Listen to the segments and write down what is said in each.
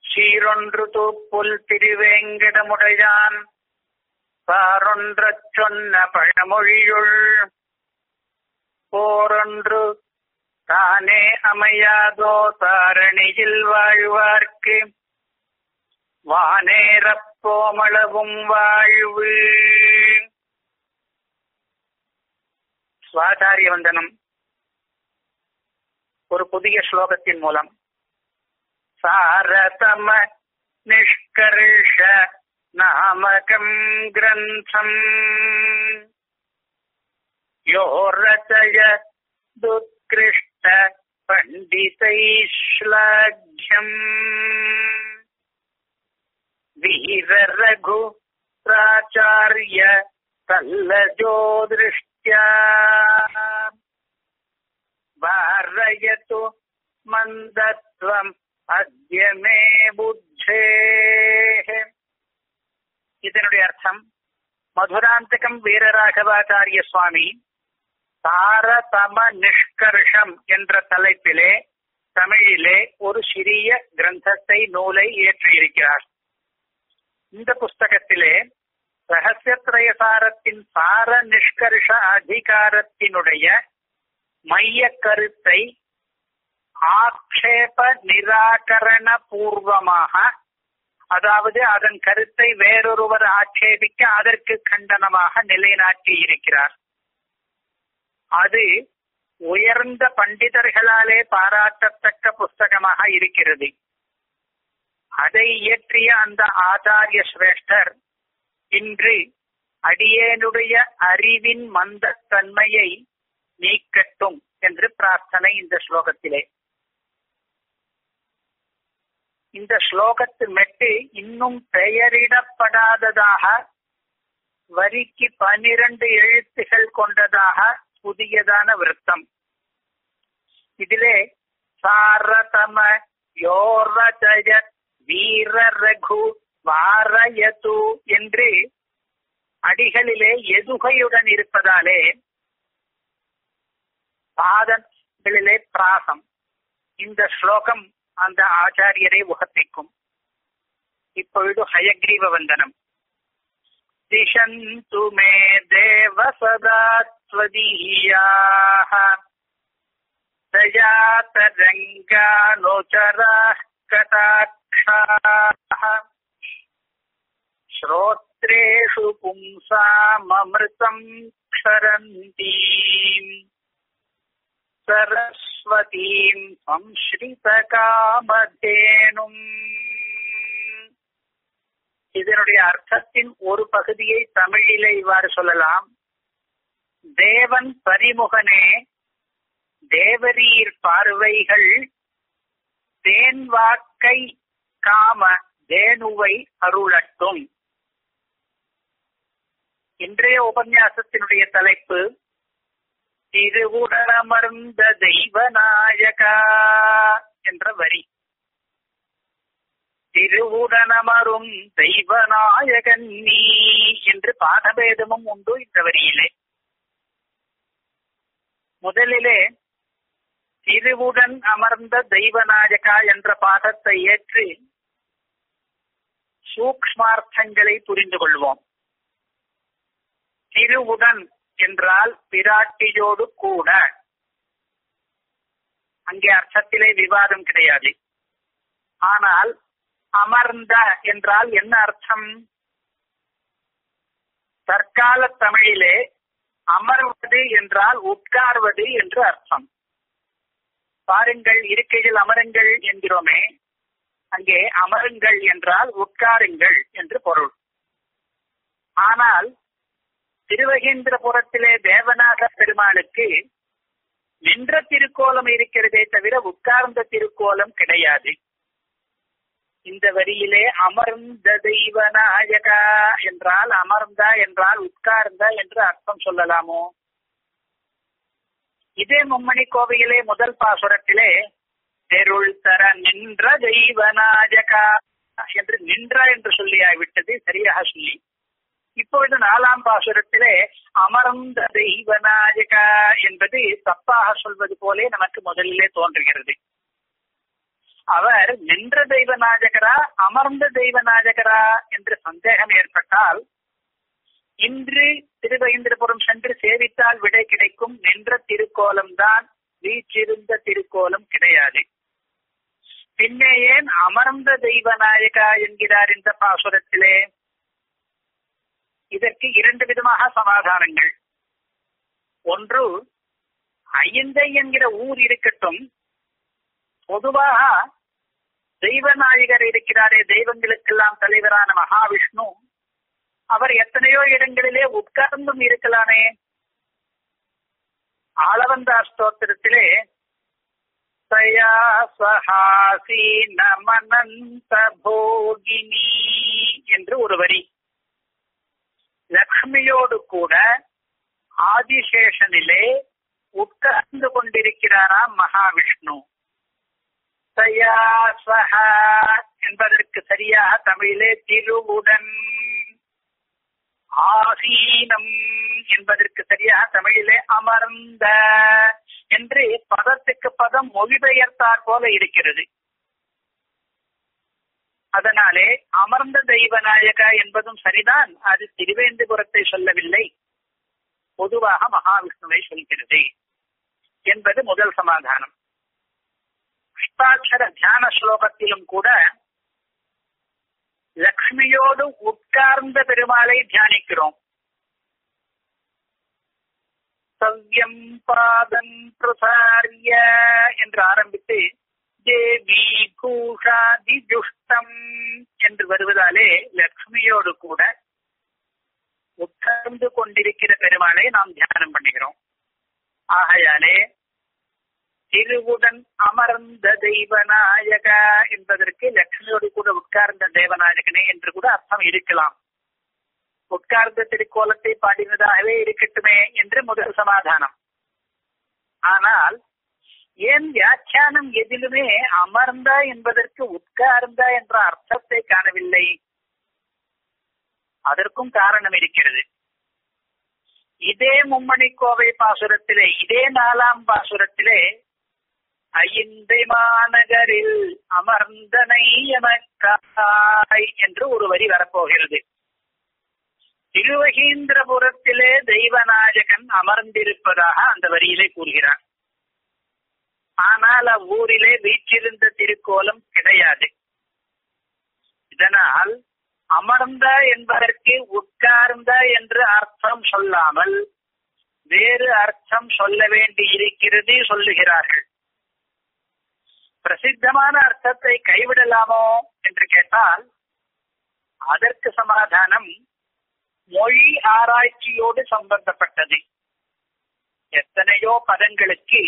சீரொன்று தூப்புல் திருவேங்கடமுடையான் பாரொன்றச் சொன்ன பழமொழியுள் போரொன்று தானே அமையாதோ தாரணியில் வாழ்வார்க்கு வானேரப்போமளவும் வாழ்வு சுவாச்சாரிய வந்தனம் ஒரு புதிய ஸ்லோகத்தின் மூலம் சாரதம நிஷ்கர்ஷ நாமகம் கிரந்தம் யோ ரச்சய துத்கிருஷ்ட பண்டிதைஷ்லாഘ്യം வீரரகு प्राचार्य कल्लजो दृष्ट्या वारयतु मन्दत्वम् अद्य मे புத்தேः இதனுடைய அர்த்தம் மதுராந்தகம் வீரராகவாச்சாரிய சுவாமி தாரதம நிஷ்கர்ஷம் என்ற தலைப்பிலே தமிழிலே ஒரு சிறிய கிரந்தத்தை நூலை இயற்றியிருக்கிறார் இந்த புஸ்தகத்திலே ரகசியத்ரயசாரத்தின் சார நிஷ்கர்ஷ அதிகாரத்தினுடைய மைய கருத்தை ஆக்ஷேப நிராகரண பூர்வமாக அதாவது அதன் கருத்தை வேறொருவர் ஆட்சேபிக்க அதற்கு கண்டனமாக நிலைநாட்டி இருக்கிறார் அது உயர்ந்த பண்டிதர்களாலே பாராட்டத்தக்க புஸ்தகமாக இருக்கிறது அதை இயற்றிய அந்த ஆச்சாரிய சிரேஷ்டர் இன்று அடியேனுடைய அறிவின் மந்தத்தன்மையை நீக்கட்டும் என்று பிரார்த்தனை இந்த ஸ்லோகத்திலே இந்த ஸ்லோகத்து மெட்டு இன்னும் பெயரிடப்படாததாக வரிக்கு பனிரண்டு எழுத்துகள் கொண்டதாக புதியதான விருத்தம் இதிலே சாரதம யோரஜய வீர ரகு வாரயது என்று அடிகளிலே எதுகையுடன் இருப்பதாலே பாதங்களிலே பிராசம் இந்த ஸ்லோகம் அந்த ஆச்சாரியரை உகப்பிக்கும் இப்பொழுது ஹயக்ரீவ வந்தனம் திஷந்து மே தேவ சதா ஸ்வதீயாः दयातरङ्गानोचराः कटाक्षाः श्रोत्रेषु पुंसाममृतम् क्षरन्तीम् सरस्वतीम् संश्ரிதகாமதேனும் இதனுடைய அர்த்தத்தின் ஒரு பகுதியை தமிழிலே இவ்வாறு சொல்லலாம் தேவன் பரிமுகனே தேவரீர் பார்வைகள் தேன் வாக்கை காம தேனுவை அருளட்டும் இன்றைய உபன்யாசத்தினுடைய தலைப்பு திருவுடலமர்ந்த தெய்வநாயகா என்ற வரி திருவுடனமரும் தெய்வநாயகன் நீ என்று பாடபேதமும் உண்டு இந்த வரியிலே முதலிலே திருவுடன் அமர்ந்த தெய்வநாயகா என்ற பாதத்தை ஏற்று சூக்ஷ்மார்த்தங்களை புரிந்து கொள்வோம் திருவுடன் என்றால் பிராட்டியோடு கூட அங்கே அர்த்தத்திலே விவாதம் கிடையாது ஆனால் அமர்ந்த என்றால் என்ன அர்த்தம் தற்கால தமிழிலே அமர்வது என்றால் உட்கார்வது என்று அர்த்தம் பாருங்கள் இருக்கையில் அமருங்கள் என்கிறோமே அங்கே அமருங்கள் என்றால் உட்காருங்கள் என்று பொருள் ஆனால் திருவகேந்திரபுரத்திலே தேவநாத பெருமாளுக்கு நின்ற திருக்கோலம் இருக்கிறதே தவிர உட்கார்ந்த திருக்கோலம் கிடையாது இந்த வரியிலே அமர்ந்த தெய்வநாயகா என்றால் அமர்ந்த என்றால் உட்கார்ந்த என்று அர்த்தம் சொல்லலாமோ இதே மும்மணி கோவையிலே முதல் பாசுரத்திலே தெருள் தர நின்ற தெய்வநாயகா என்று நின்ற என்று சொல்லியாய்விட்டது சரியாக சொல்லி இப்பொழுது நாலாம் பாசுரத்திலே அமர்ந்த தெய்வநாயகா என்பது தப்பாக சொல்வது போலே நமக்கு முதலிலே தோன்றுகிறது அவர் நின்ற தெய்வ நாயகரா அமர்ந்த தெய்வ நாயகரா என்று சந்தேகம் ஏற்பட்டால் இன்று திருவேந்திரபுரம் சென்று சேவித்தால் விடை கிடைக்கும் நின்ற திருக்கோலம் தான் வீச்சிருந்த திருக்கோலம் கிடையாது பின்னே ஏன் அமர்ந்த தெய்வ நாயகா என்கிறார் இந்த பாசுரத்திலே இதற்கு இரண்டு விதமாக சமாதானங்கள் ஒன்று ஐயந்தை என்கிற ஊர் இருக்கட்டும் பொதுவாக தெய்வநாயகர் இருக்கிறாரே தெய்வங்களுக்கெல்லாம் தலைவரான மகாவிஷ்ணு அவர் எத்தனையோ இடங்களிலே உட்கார்ந்தும் இருக்கலாமே ஆளவந்தா ஸ்தோத்திரத்திலே தயா சஹாசி நமனந்த போகினி என்று ஒரு வரி லக்ஷ்மியோடு கூட ஆதிசேஷனிலே உட்கார்ந்து கொண்டிருக்கிறாராம் மகாவிஷ்ணு தயா சஹ என்பதற்கு சரியாக தமிழிலே திருவுடன் ஆசீனம் என்பதற்கு சரியாக தமிழிலே அமர்ந்த என்று பதத்துக்கு பதம் மொழிபெயர்த்தார் போல இருக்கிறது அதனாலே அமர்ந்த தெய்வ நாயக என்பதும் சரிதான் அது திருவேந்திபுரத்தை சொல்லவில்லை பொதுவாக மகாவிஷ்ணுவை சொல்கிறது என்பது முதல் சமாதானம் அஷ்டாட்சர தியான ஸ்லோகத்திலும் கூட லக்ஷ்மியோடு உட்கார்ந்த பெருமாளை தியானிக்கிறோம் சவ்யம் பாதம் பிரசாரிய என்று ஆரம்பித்து தேவி பூஷாதி ஜுஷ்டம் என்று வருவதாலே லக்ஷ்மியோடு கூட உட்கார்ந்து கொண்டிருக்கிற பெருமாளை நாம் தியானம் பண்ணுகிறோம் ஆகையாலே திருவுடன் அமர்ந்த தெய்வநாயக என்பதற்கு லட்சுமியோடு கூட உட்கார்ந்த தேவநாயகனே என்று கூட அர்த்தம் இருக்கலாம் உட்கார்ந்த திருக்கோலத்தை பாடினதாகவே இருக்கட்டுமே என்று முதல் சமாதானம் ஆனால் ஏன் வியாக்கியானம் எதிலுமே அமர்ந்த என்பதற்கு உட்கார்ந்த என்ற அர்த்தத்தை காணவில்லை அதற்கும் காரணம் இருக்கிறது இதே மும்மணி கோவை பாசுரத்திலே இதே நாலாம் பாசுரத்திலே ஐந்தை மாநகரில் அமர்ந்தனை எமக்காய் என்று ஒரு வரி வரப்போகிறது திருவகீந்திரபுரத்திலே தெய்வநாயகன் அமர்ந்திருப்பதாக அந்த வரியிலே கூறுகிறார் ஆனால் அவ்வூரிலே வீற்றிருந்த திருக்கோலம் கிடையாது இதனால் அமர்ந்த என்பதற்கு உட்கார்ந்த என்று அர்த்தம் சொல்லாமல் வேறு அர்த்தம் சொல்ல வேண்டி இருக்கிறது சொல்லுகிறார்கள் பிரசித்தமான அர்த்தத்தை கைவிடலாமோ என்று கேட்டால் அதற்கு சமாதானம் மொழி ஆராய்ச்சியோடு சம்பந்தப்பட்டது எத்தனையோ பதங்களுக்கு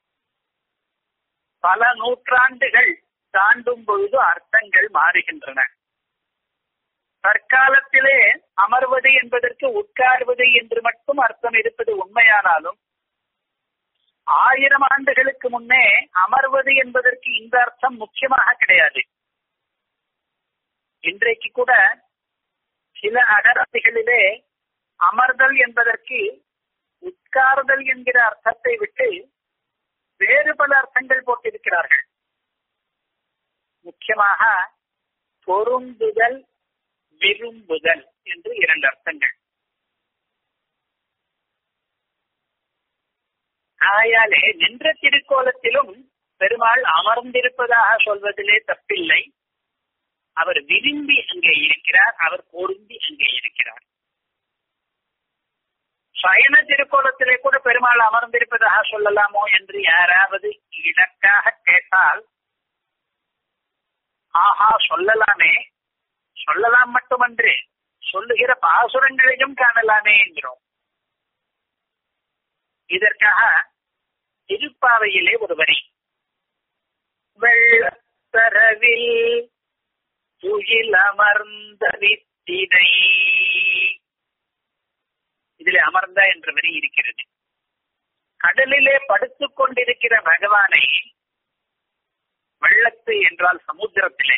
பல நூற்றாண்டுகள் தாண்டும் பொழுது அர்த்தங்கள் மாறுகின்றன தற்காலத்திலே அமர்வது என்பதற்கு உட்கார்வது என்று மட்டும் அர்த்தம் இருப்பது உண்மையானாலும் ஆயிரம் ஆண்டுகளுக்கு முன்னே அமர்வது என்பதற்கு இந்த அர்த்தம் முக்கியமாக கிடையாது இன்றைக்கு கூட சில அகராதிகளிலே அமர்தல் என்பதற்கு உட்கார்தல் என்கிற அர்த்தத்தை விட்டு வேறு பல அர்த்தங்கள் போட்டிருக்கிறார்கள் முக்கியமாக பொருந்துதல் விரும்புதல் என்று இரண்டு அர்த்தங்கள் ஆகையாலே நின்ற திருக்கோலத்திலும் பெருமாள் அமர்ந்திருப்பதாக சொல்வதிலே தப்பில்லை அவர் விரும்பி அங்கே இருக்கிறார் அவர் பொருந்தி அங்கே இருக்கிறார் சயன திருக்கோலத்திலே கூட பெருமாள் அமர்ந்திருப்பதாக சொல்லலாமோ என்று யாராவது இலக்காக கேட்டால் ஆஹா சொல்லலாமே சொல்லலாம் மட்டுமன்று சொல்லுகிற பாசுரங்களையும் காணலாமே என்கிறோம் இதற்காக திருப்பாவையிலே ஒரு வரி வெள்ளத்தரவில் துயில் அமர்ந்த வித்தினை இதில் அமர்ந்த என்ற வரி இருக்கிறது கடலிலே படுத்துக் கொண்டிருக்கிற பகவானை வெள்ளத்து என்றால் சமுத்திரத்திலே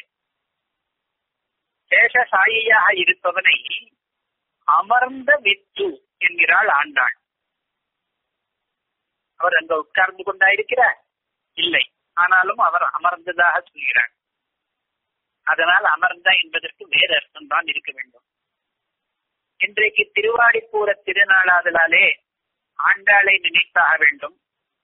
சேஷசாயியாக இருப்பவனை அமர்ந்த வித்து என்கிறாள் ஆண்டாள் அவர் அங்க உட்கார்ந்து கொண்டாயிருக்கிறார் இல்லை ஆனாலும் அவர் அமர்ந்ததாக சொல்கிறார் அதனால் அமர்ந்த என்பதற்கு வேறு அர்த்தம் தான் இருக்க வேண்டும் இன்றைக்கு திருவாடிப்பூர திருநாளாதலாலே ஆண்டாளை நினைத்தாக வேண்டும்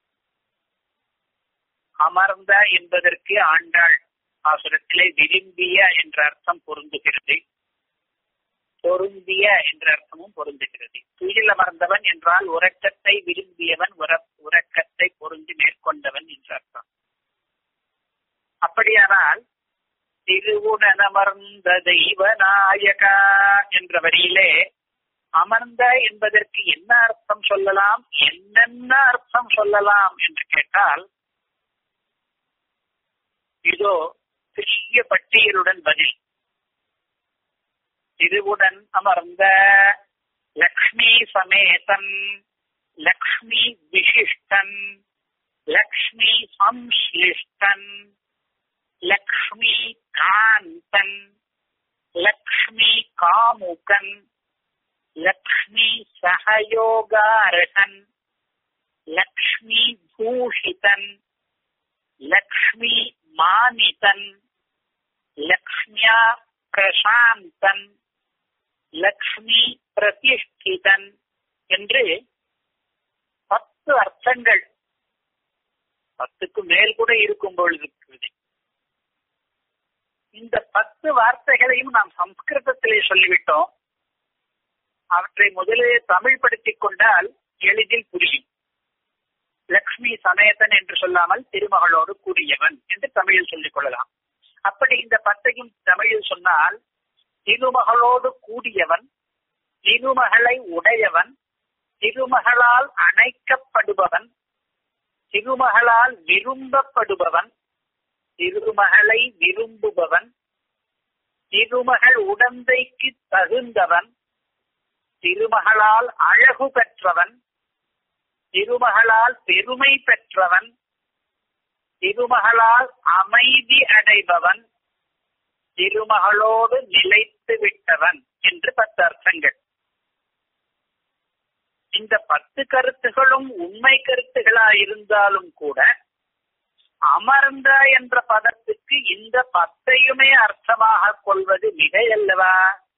அமர்ந்த என்பதற்கு ஆண்டாள் பாசுரத்திலே விரும்பிய என்ற அர்த்தம் பொருந்துகிறது பொருந்திய என்ற அர்த்தமும் பொருந்துகிறது துயில் அமர்ந்தவன் என்றால் உறக்கத்தை விரும்பியவன் உறக்கத்தை பொருந்தி மேற்கொண்டவன் என்ற அர்த்தம் அப்படியானால் திருவுணனமர்ந்த தெய்வநாயகா என்ற வரியிலே அமர்ந்த என்பதற்கு என்ன அர்த்தம் சொல்லலாம் என்னென்ன அர்த்தம் சொல்லலாம் என்று கேட்டால் இதோ சிறிய பட்டியலுடன் பதில் திருவுடன் அமர்ந்த லக்ஷ்மி சமேதன் லக்ஷ்மி விசிஷ்டன் லக்ஷ்மி சம்ஸ்லிஷ்டன் லக்ஷ்மி காந்தன் லக்ஷ்மி காமுகன் லக்ஷ்மி சகயோகாரகன் லக்ஷ்மி பூஷிதன் லக்ஷ்மி மானிதன் லக்ஷ்மியா பிரசாந்தன் லக்ஷ்மி பிரதிஷ்டிதன் என்று பத்து அர்த்தங்கள் பத்துக்கு மேல் கூட இருக்கும் பொழுது இந்த பத்து வார்த்தைகளையும் நாம் சம்ஸ்கிருதத்திலே சொல்லிவிட்டோம் அவற்றை முதலிலே தமிழ் படுத்திக் கொண்டால் எளிதில் புரியும் லக்ஷ்மி சமேதன் என்று சொல்லாமல் திருமகளோடு கூடியவன் என்று தமிழில் சொல்லிக் கொள்ளலாம் அப்படி இந்த பத்தையும் தமிழில் சொன்னால் திருமகளோடு கூடியவன் திருமகளை உடையவன் திருமகளால் அணைக்கப்படுபவன் திருமகளால் விரும்பப்படுபவன் திருமகளை விரும்புபவன் திருமகள் உடந்தைக்கு தகுந்தவன் திருமகளால் அழகு பெற்றவன் திருமகளால் பெருமை பெற்றவன் திருமகளால் அமைதி அடைபவன் திருமகளோடு நிலைத்து விட்டவன் என்று பத்து அர்த்தங்கள் இந்த பத்து கருத்துகளும் உண்மை கருத்துகளாயிருந்தாலும் கூட அமர்ந்த என்ற பதத்துக்கு இந்த பத்தையுமே அர்த்தமாக கொள்வது மிகையல்லவா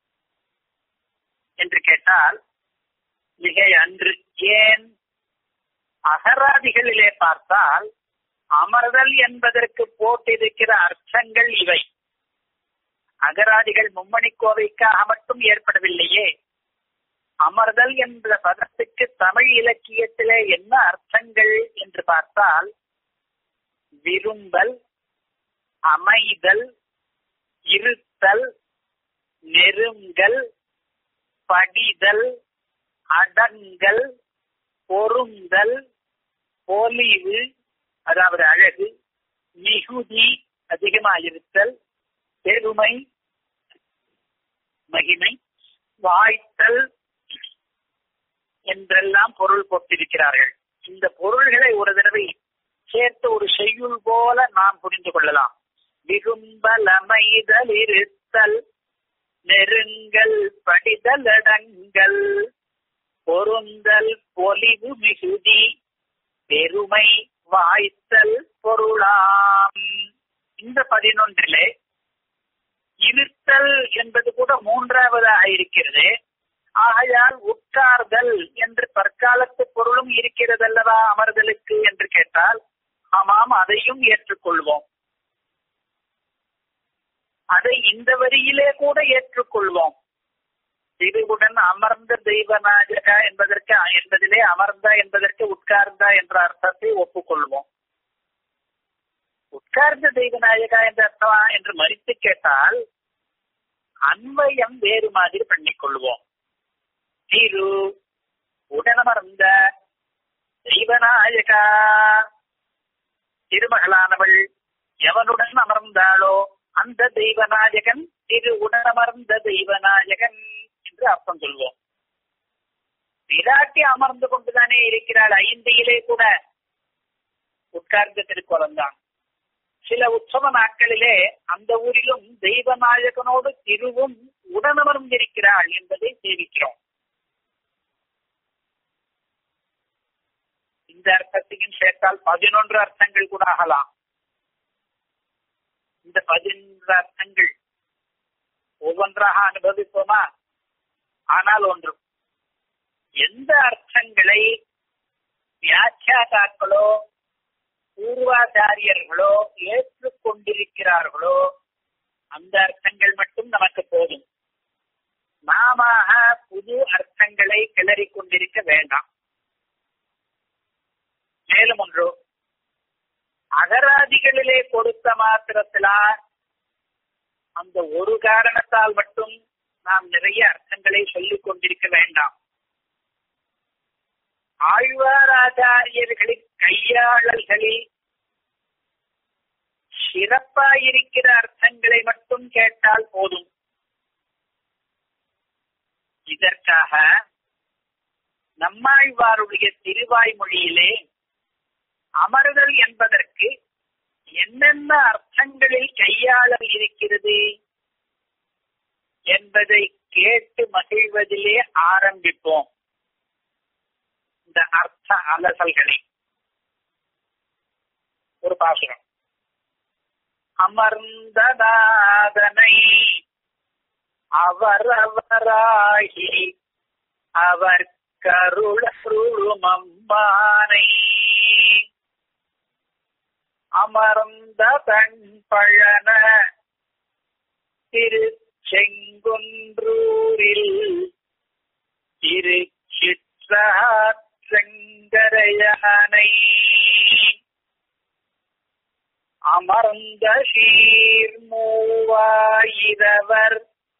என்று கேட்டால் மிகை அன்று ஏன் அகராதிகளிலே பார்த்தால் அமர்தல் என்பதற்கு போட்டிருக்கிற அர்த்தங்கள் இவை அகராதிகள் மும்மணி கோவைக்காக மட்டும் ஏற்படவில்லையே அமர்தல் என்ற பதத்துக்கு தமிழ் இலக்கியத்திலே என்ன அர்த்தங்கள் என்று பார்த்தால் விரும்பல் அமைதல் இருத்தல் நெருங்கல் படிதல் அடங்கல் பொருந்தல் பொலிவு அதாவது அழகு மிகுதி அதிகமாயிருத்தல் பெருமை மகிமை வாய்த்தல் என்றெல்லாம் பொருள் போட்டிருக்கிறார்கள் இந்த பொருள்களை ஒரு தடவை சேர்த்து ஒரு செய்யுள் போல நாம் புரிந்து கொள்ளலாம் விரும்பல் அமைதல் இருத்தல் நெருங்கல் படிதல் அடங்கல் பொருந்தல் பொலிவு மிகுதி பெருமை வாய்த்தல் பொருளாம் இந்த பதினொன்றிலே இருத்தல் என்பது கூட மூன்றாவதாக இருக்கிறது ஆகையால் உட்கார்தல் என்று தற்காலத்து பொருளும் இருக்கிறது அல்லவா அமர்தலுக்கு என்று கேட்டால் ஆமாம் அதையும் ஏற்றுக்கொள்வோம் அதை இந்த வரியிலே கூட ஏற்றுக்கொள்வோம் திருவுடன் அமர்ந்த தெய்வநாயகா என்பதற்கு என்பதிலே அமர்ந்த என்பதற்கு உட்கார்ந்த என்ற அர்த்தத்தை ஒப்புக்கொள்வோம் உட்கார்ந்த தெய்வநாயகா என்ற அர்த்தமா என்று மறித்து கேட்டால் அன்வயம் வேறு மாதிரி பண்ணிக்கொள்வோம் திரு உடனமர்ந்த தெய்வநாயகா திருமகளானவள் எவனுடன் அமர்ந்தாளோ அந்த தெய்வநாயகன் திரு உடனமர்ந்த தெய்வநாயகன் என்று அர்த்தம் சொல்வோம் விராட்டி அமர்ந்து கொண்டுதானே இருக்கிறாள் ஐந்தையிலே கூட உட்கார்ந்த திருக்கோலம் தான் சில உற்சவ நாட்களிலே அந்த ஊரிலும் தெய்வநாயகனோடு திருவும் உடனமர்ந்திருக்கிறாள் என்பதை சேவிக்கிறோம் இந்த அர்த்தத்தையும் சேர்த்தால் பதினொன்று அர்த்தங்கள் கூட ஆகலாம் இந்த பதினொன்று அர்த்தங்கள் ஒவ்வொன்றாக அனுபவிப்போமா ஆனால் ஒன்று எந்த அர்த்தங்களை வியாக்கியாதாக்களோ பூர்வாச்சாரியர்களோ ஏற்றுக்கொண்டிருக்கிறார்களோ அந்த அர்த்தங்கள் மட்டும் நமக்கு போதும் நாம புது அர்த்தங்களை கிளறிக் கொண்டிருக்க வேண்டாம் மேலும் ஒன்று அகராதிகளிலே கொடுத்த மாத்திரத்தில அந்த ஒரு காரணத்தால் மட்டும் நாம் நிறைய அர்த்தங்களை சொல்லிக் கொண்டிருக்க வேண்டாம் ஆழ்வாராச்சாரியர்களின் கையாளல்களில் சிறப்பாயிருக்கிற அர்த்தங்களை மட்டும் கேட்டால் போதும் இதற்காக நம்மாழ்வாருடைய திருவாய்மொழியிலே அமர்தல் என்பதற்கு என்னென்ன அர்த்தங்களில் கையாளல் இருக்கிறது என்பதை கேட்டு மகிழ்வதிலே ஆரம்பிப்போம் இந்த அர்த்த அலசல்களை ஒரு பாசுரம் அமர்ந்ததாதனை அவரவராகி அவர் கருளருளுமம்பானை அமர்ந்த தன் பழன திருச்செங்குன்றூரில் திருச்சிற்றங்கரையானை அமர்ந்த சீர்மூவாயிரவர்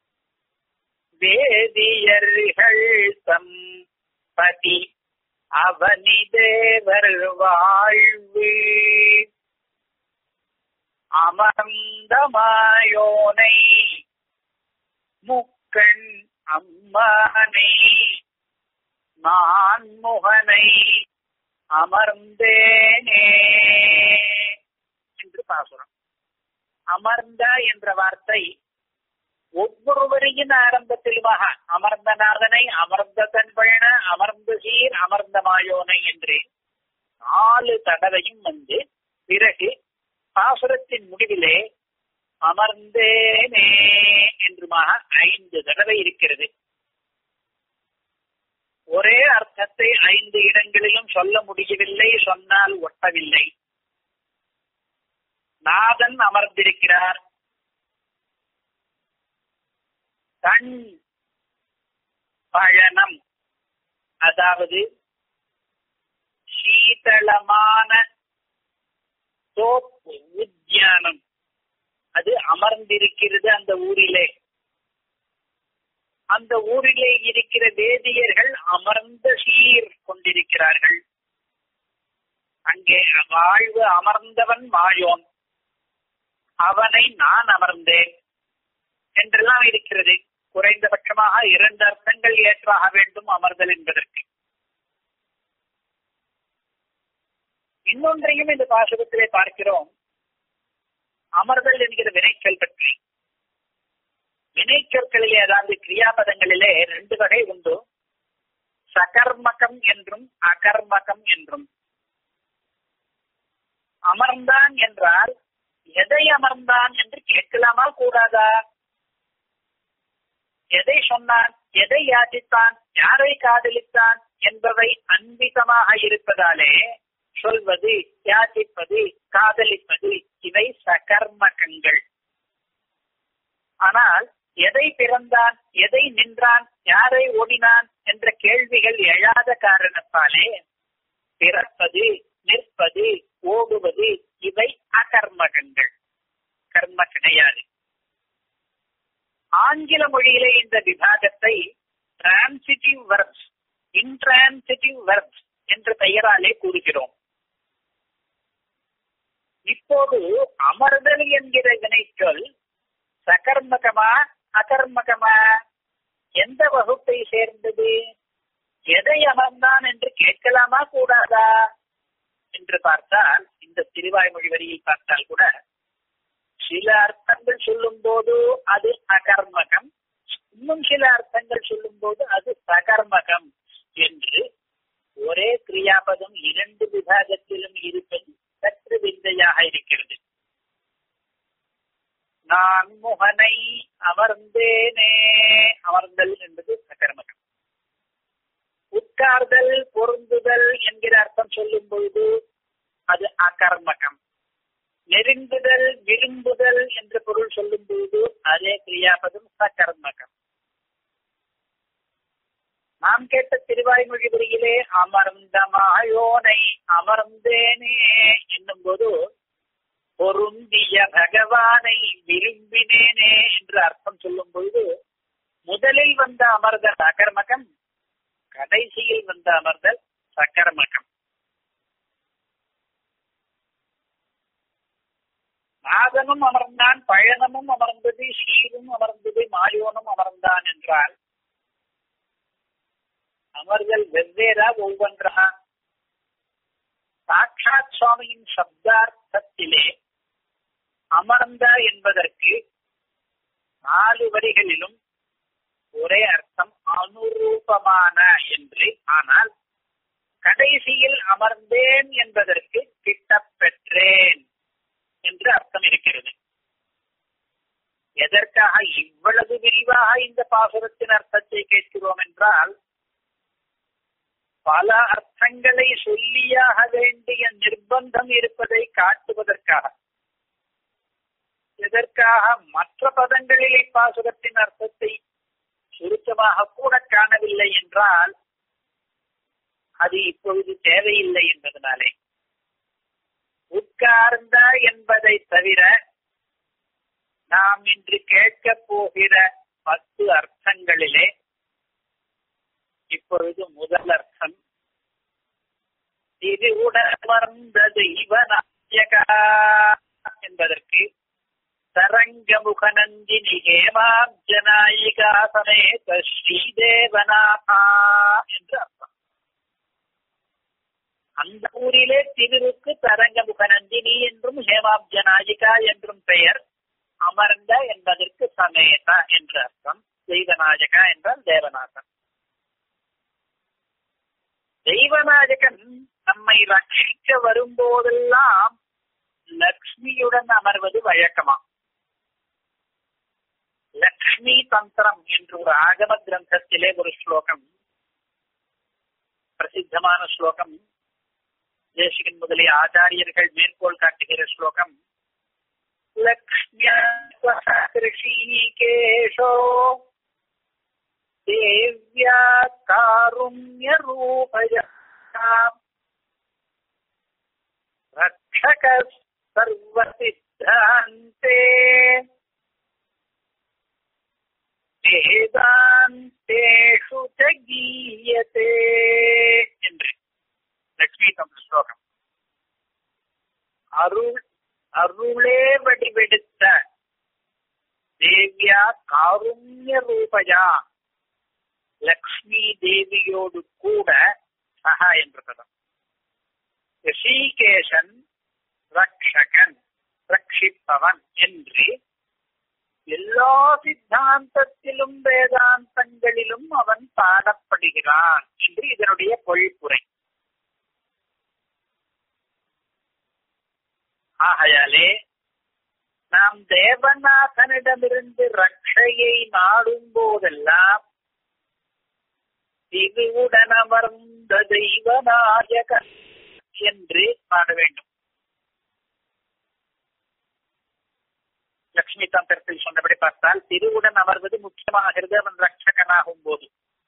வேதியர்கள் தம் பதி அவனி தேவர் வாழ்வு அமர்ந்த மாயோனை முக்கண் அம்மானை நான் முகனை அமர்ந்தேனே என்று பாசுரம் அமர்ந்த என்ற வார்த்தை ஒவ்வொருவரையின் ஆரம்பத்திலுமாக அமர்ந்தநாதனை அமர்ந்த தன்பழன அமர்ந்த சீர் அமர்ந்த மாயோனை என்று நாலு தடவையும் வந்து பிறகு பாசுரத்தின் முடிவிலே அமர்ந்தேனே என்றுமாக ஐந்து தடவை இருக்கிறது ஒரே அர்த்தத்தை ஐந்து இடங்களிலும் சொல்ல முடியவில்லை சொன்னால் ஒட்டவில்லை நாதன் அமர்ந்திருக்கிறார் தன் பழனம் அதாவது சீதளமான தோப்பு உத்தியானம் அது அமர்ந்திருக்கிறது அந்த ஊரிலே அந்த ஊரிலே இருக்கிற வேதியர்கள் அமர்ந்த சீர் கொண்டிருக்கிறார்கள் அங்கே வாழ்வு அமர்ந்தவன் மாயோன் அவனை நான் அமர்ந்தேன் என்றெல்லாம் இருக்கிறது குறைந்தபட்சமாக இரண்டு அர்த்தங்கள் ஏற்றாக வேண்டும் அமர்தல் என்பதற்கு இன்னொன்றையும் இந்த பாசுரத்திலே பார்க்கிறோம் அமர்தல் என்கிற வினைச்சொல் பற்றி வினைச்சொற்களிலே அதாவது கிரியாபதங்களிலே ரெண்டு வகை உண்டு சகர்மகம் என்றும் அகர்மகம் என்றும் அமர்ந்தான் என்றால் எதை அமர்ந்தான் என்று கேட்கலாமா கூடாதா எதை சொன்னான் எதை யாசித்தான் யாரை காதலித்தான் என்பவை அன்பிதமாக இருப்பதாலே சொல்வது யாசிப்பது காதலிப்பது இவை சகர்மகங்கள் ஆனால் எதை பிறந்தான் எதை நின்றான் யாரை ஓடினான் என்ற கேள்விகள் எழாத காரணத்தாலே பிறப்பது நிற்பது ஓடுவது இவை அகர்மகங்கள் கர்ம கிடையாது ஆங்கில மொழியிலே இந்த விபாகத்தை டிரான்சிட்டிவ் வெர்ப்ஸ் இன்டிரான்சிட்டிவ் வெர்ப்ஸ் என்ற பெயராலே கூறுகிறோம் இப்போது அமர்தல் என்கிற வினைச்சொல் சகர்மகமா அகர்மகமா எந்த வகுப்பை சேர்ந்தது எதை அமர்ந்தான் என்று கேட்கலாமா கூடாதா என்று பார்த்தால் இந்த திருவாய்மொழி வரியில் பார்த்தால் கூட சில அர்த்தங்கள் சொல்லும் போது அது அகர்மகம் இன்னும் சில அர்த்தங்கள் சொல்லும் போது அது சகர்மகம் என்று ஒரே கிரியாபதம் இரண்டு விபாகத்திலும் இருப்பது சற்று விந்தையாக இருக்கிறது அமனை அமர்ந்தேனே அமர்ந்தல் என்பது சக்கரமகம் உட்கார்தல் பொருந்துதல் என்கிற அர்த்தம் சொல்லும் பொழுது அது அகர்மகம் நெருங்குதல் விரும்புதல் என்ற பொருள் சொல்லும் பொழுது அதே கிரியாபதம் சகர்மகம் நாம் கேட்ட திருவாய்மொழி வரியிலே அமர்ந்த மாயோனை அமர்ந்தேனே என்னும் போது பொருந்திய பகவானை விரும்பினேனே என்று அர்த்தம் சொல்லும் பொழுது முதலில் வந்த அமர்தல் அகர்மகம் கடைசியில் வந்த அமர்தல் சக்கரமகம் நாதனும் அமர்ந்தான் பயணமும் அமர்ந்தது ஷீரும் அமர்ந்தது மாயோனும் அமர்ந்தான் என்றால் அமர்தல் வெவ்வேறா ஒவ்வொன்றா சாட்சாத் சுவாமியின் சப்தார்த்தத்திலே அமர்ந்த என்பதற்கு நாலு வரிகளிலும் ஒரே அர்த்தம் அனுரூபமான என்று ஆனால் கடைசியில் அமர்ந்தேன் என்பதற்கு கிட்டப் பெற்றேன் என்று அர்த்தம் இருக்கிறது எதற்காக இவ்வளவு விரிவாக இந்த பாசுரத்தின் அர்த்தத்தை கேட்கிறோம் என்றால் பல அர்த்தங்களை சொல்லியாக வேண்டிய நிர்பந்தம் இருப்பதை காட்டுவதற்காக எதற்காக மற்ற பதங்களில் இப்பாசுரத்தின் அர்த்தத்தை சுருக்கமாக கூட காணவில்லை என்றால் அது இப்பொழுது தேவையில்லை என்பதனாலே உட்கார்ந்த என்பதை தவிர நாம் இன்று கேட்கப் போகிற பத்து அர்த்தங்களிலே இப்பொழுது முதல் அர்த்தம் திருவுடமர்ந்த தெய்வநாயகா என்பதற்கு தரங்கமுகநந்தினி ஹேமாப்ஜநாயிகா சமேத ஸ்ரீதேவநாதா என்று அர்த்தம் அந்த ஊரிலே திருவுக்கு தரங்கமுகநந்தினி என்றும் ஹேமாப்ஜநாயிகா என்றும் பெயர் அமர்ந்த என்பதற்கு சமேத என்று அர்த்தம் தெய்வநாயகா என்றால் தேவநாதன் தெய்வநாயகன் நம்மை ரட்சிக்க வரும்போதெல்லாம் லக்ஷ்மியுடன் அமர்வது வழக்கமா லக்ஷ்மி தந்திரம் என்று ஒரு ஆகம கிரந்தத்திலே ஒரு ஸ்லோகம் பிரசித்தமான ஸ்லோகம் தேசிகன் முதலிய ஆச்சாரியர்கள் மேற்கோள் காட்டுகிற ஸ்லோகம் லக்ஷ்மியேஷோ தேவ்யா காருண்ய ரூபயா ரக்ஷக சர்வசித்தாந்தே வேதாந்தேஷு ச கீயதே என்று லக்ஷ்மி தந்த ஸ்லோகம் அருள் அருளே வடிவெடுத்த தேவியா காருண்ய ரூபயா லக்ஷ்மி தேவியோடு கூட சகா என்ற பதம் ரிஷிகேசன் ரக்ஷகன் ரட்சிப்பவன் என்று எல்லா சித்தாந்தத்திலும் வேதாந்தங்களிலும் அவன் பாடப்படுகிறான் என்று இதனுடைய பொழிப்புரை ஆகையாலே நாம் தேவநாதனிடமிருந்து ரட்சையை நாடும் போதெல்லாம் இதுவுடன் அமர்ந்த தெய்வநாயகன் என்று பாட வேண்டும் லட்சுமி தந்திரத்தில் சொன்னபடி பார்த்தால் திருவுடன் அமர்வது முக்கியமாகிறது அவன் ரட்சகனாகும் போது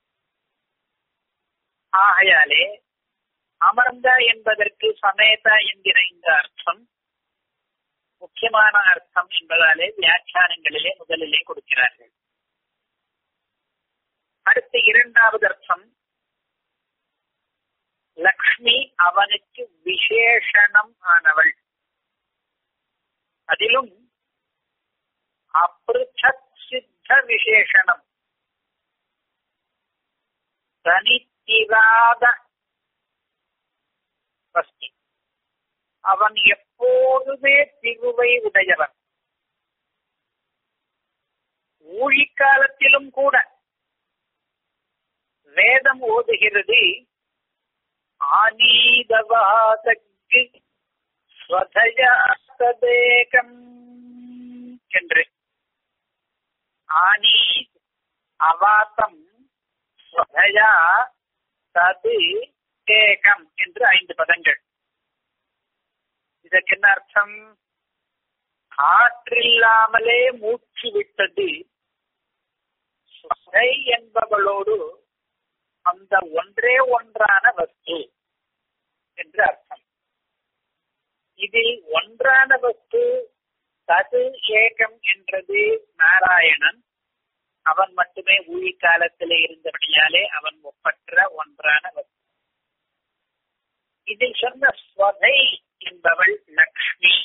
ஆகையாலே அமர்ந்த என்பதற்கு சமேத என்கிற இந்த அர்த்தம் முக்கியமான அர்த்தம் என்பதாலே வியாக்கியானங்களிலே முதலிலே கொடுக்கிறார்கள் அடுத்த இரண்டாவது அர்த்தம் லக்ஷ்மி அவனுக்கு விசேஷணம் ஆனவள் அதிலும் அப்ருச்சத் சித்த விசேஷணம் தனித்திராத வஸ்தி அவன் எப்போதுமே திகுவை உடையவன் ஊழிக்காலத்திலும் கூட வேதம் ஓதுகிறது ஆனீதவாதக்கு ஸ்வதயா சதேகம் என்று ஆனி அவாத்தம் ஸ்வதயா தது ஏகம் என்று ஐந்து பதங்கள் இதற்கு என்ன அர்த்தம் காற்றில்லாமலே மூச்சு விட்டது ஸ்வதை என்பவளோடு அந்த ஒன்றே ஒன்றான வஸ்து என்று அர்த்தம் இதில் ஒன்றான வஸ்து தது ஏகம் என்றது நாராயணன் அவன் மட்டுமே ஊழி காலத்திலே இருந்தபடியாலே அவன் ஒப்பற்ற ஒன்றான வஸ்து இதில் சொன்ன ஸ்வதை என்பவள் லக்ஷ்மி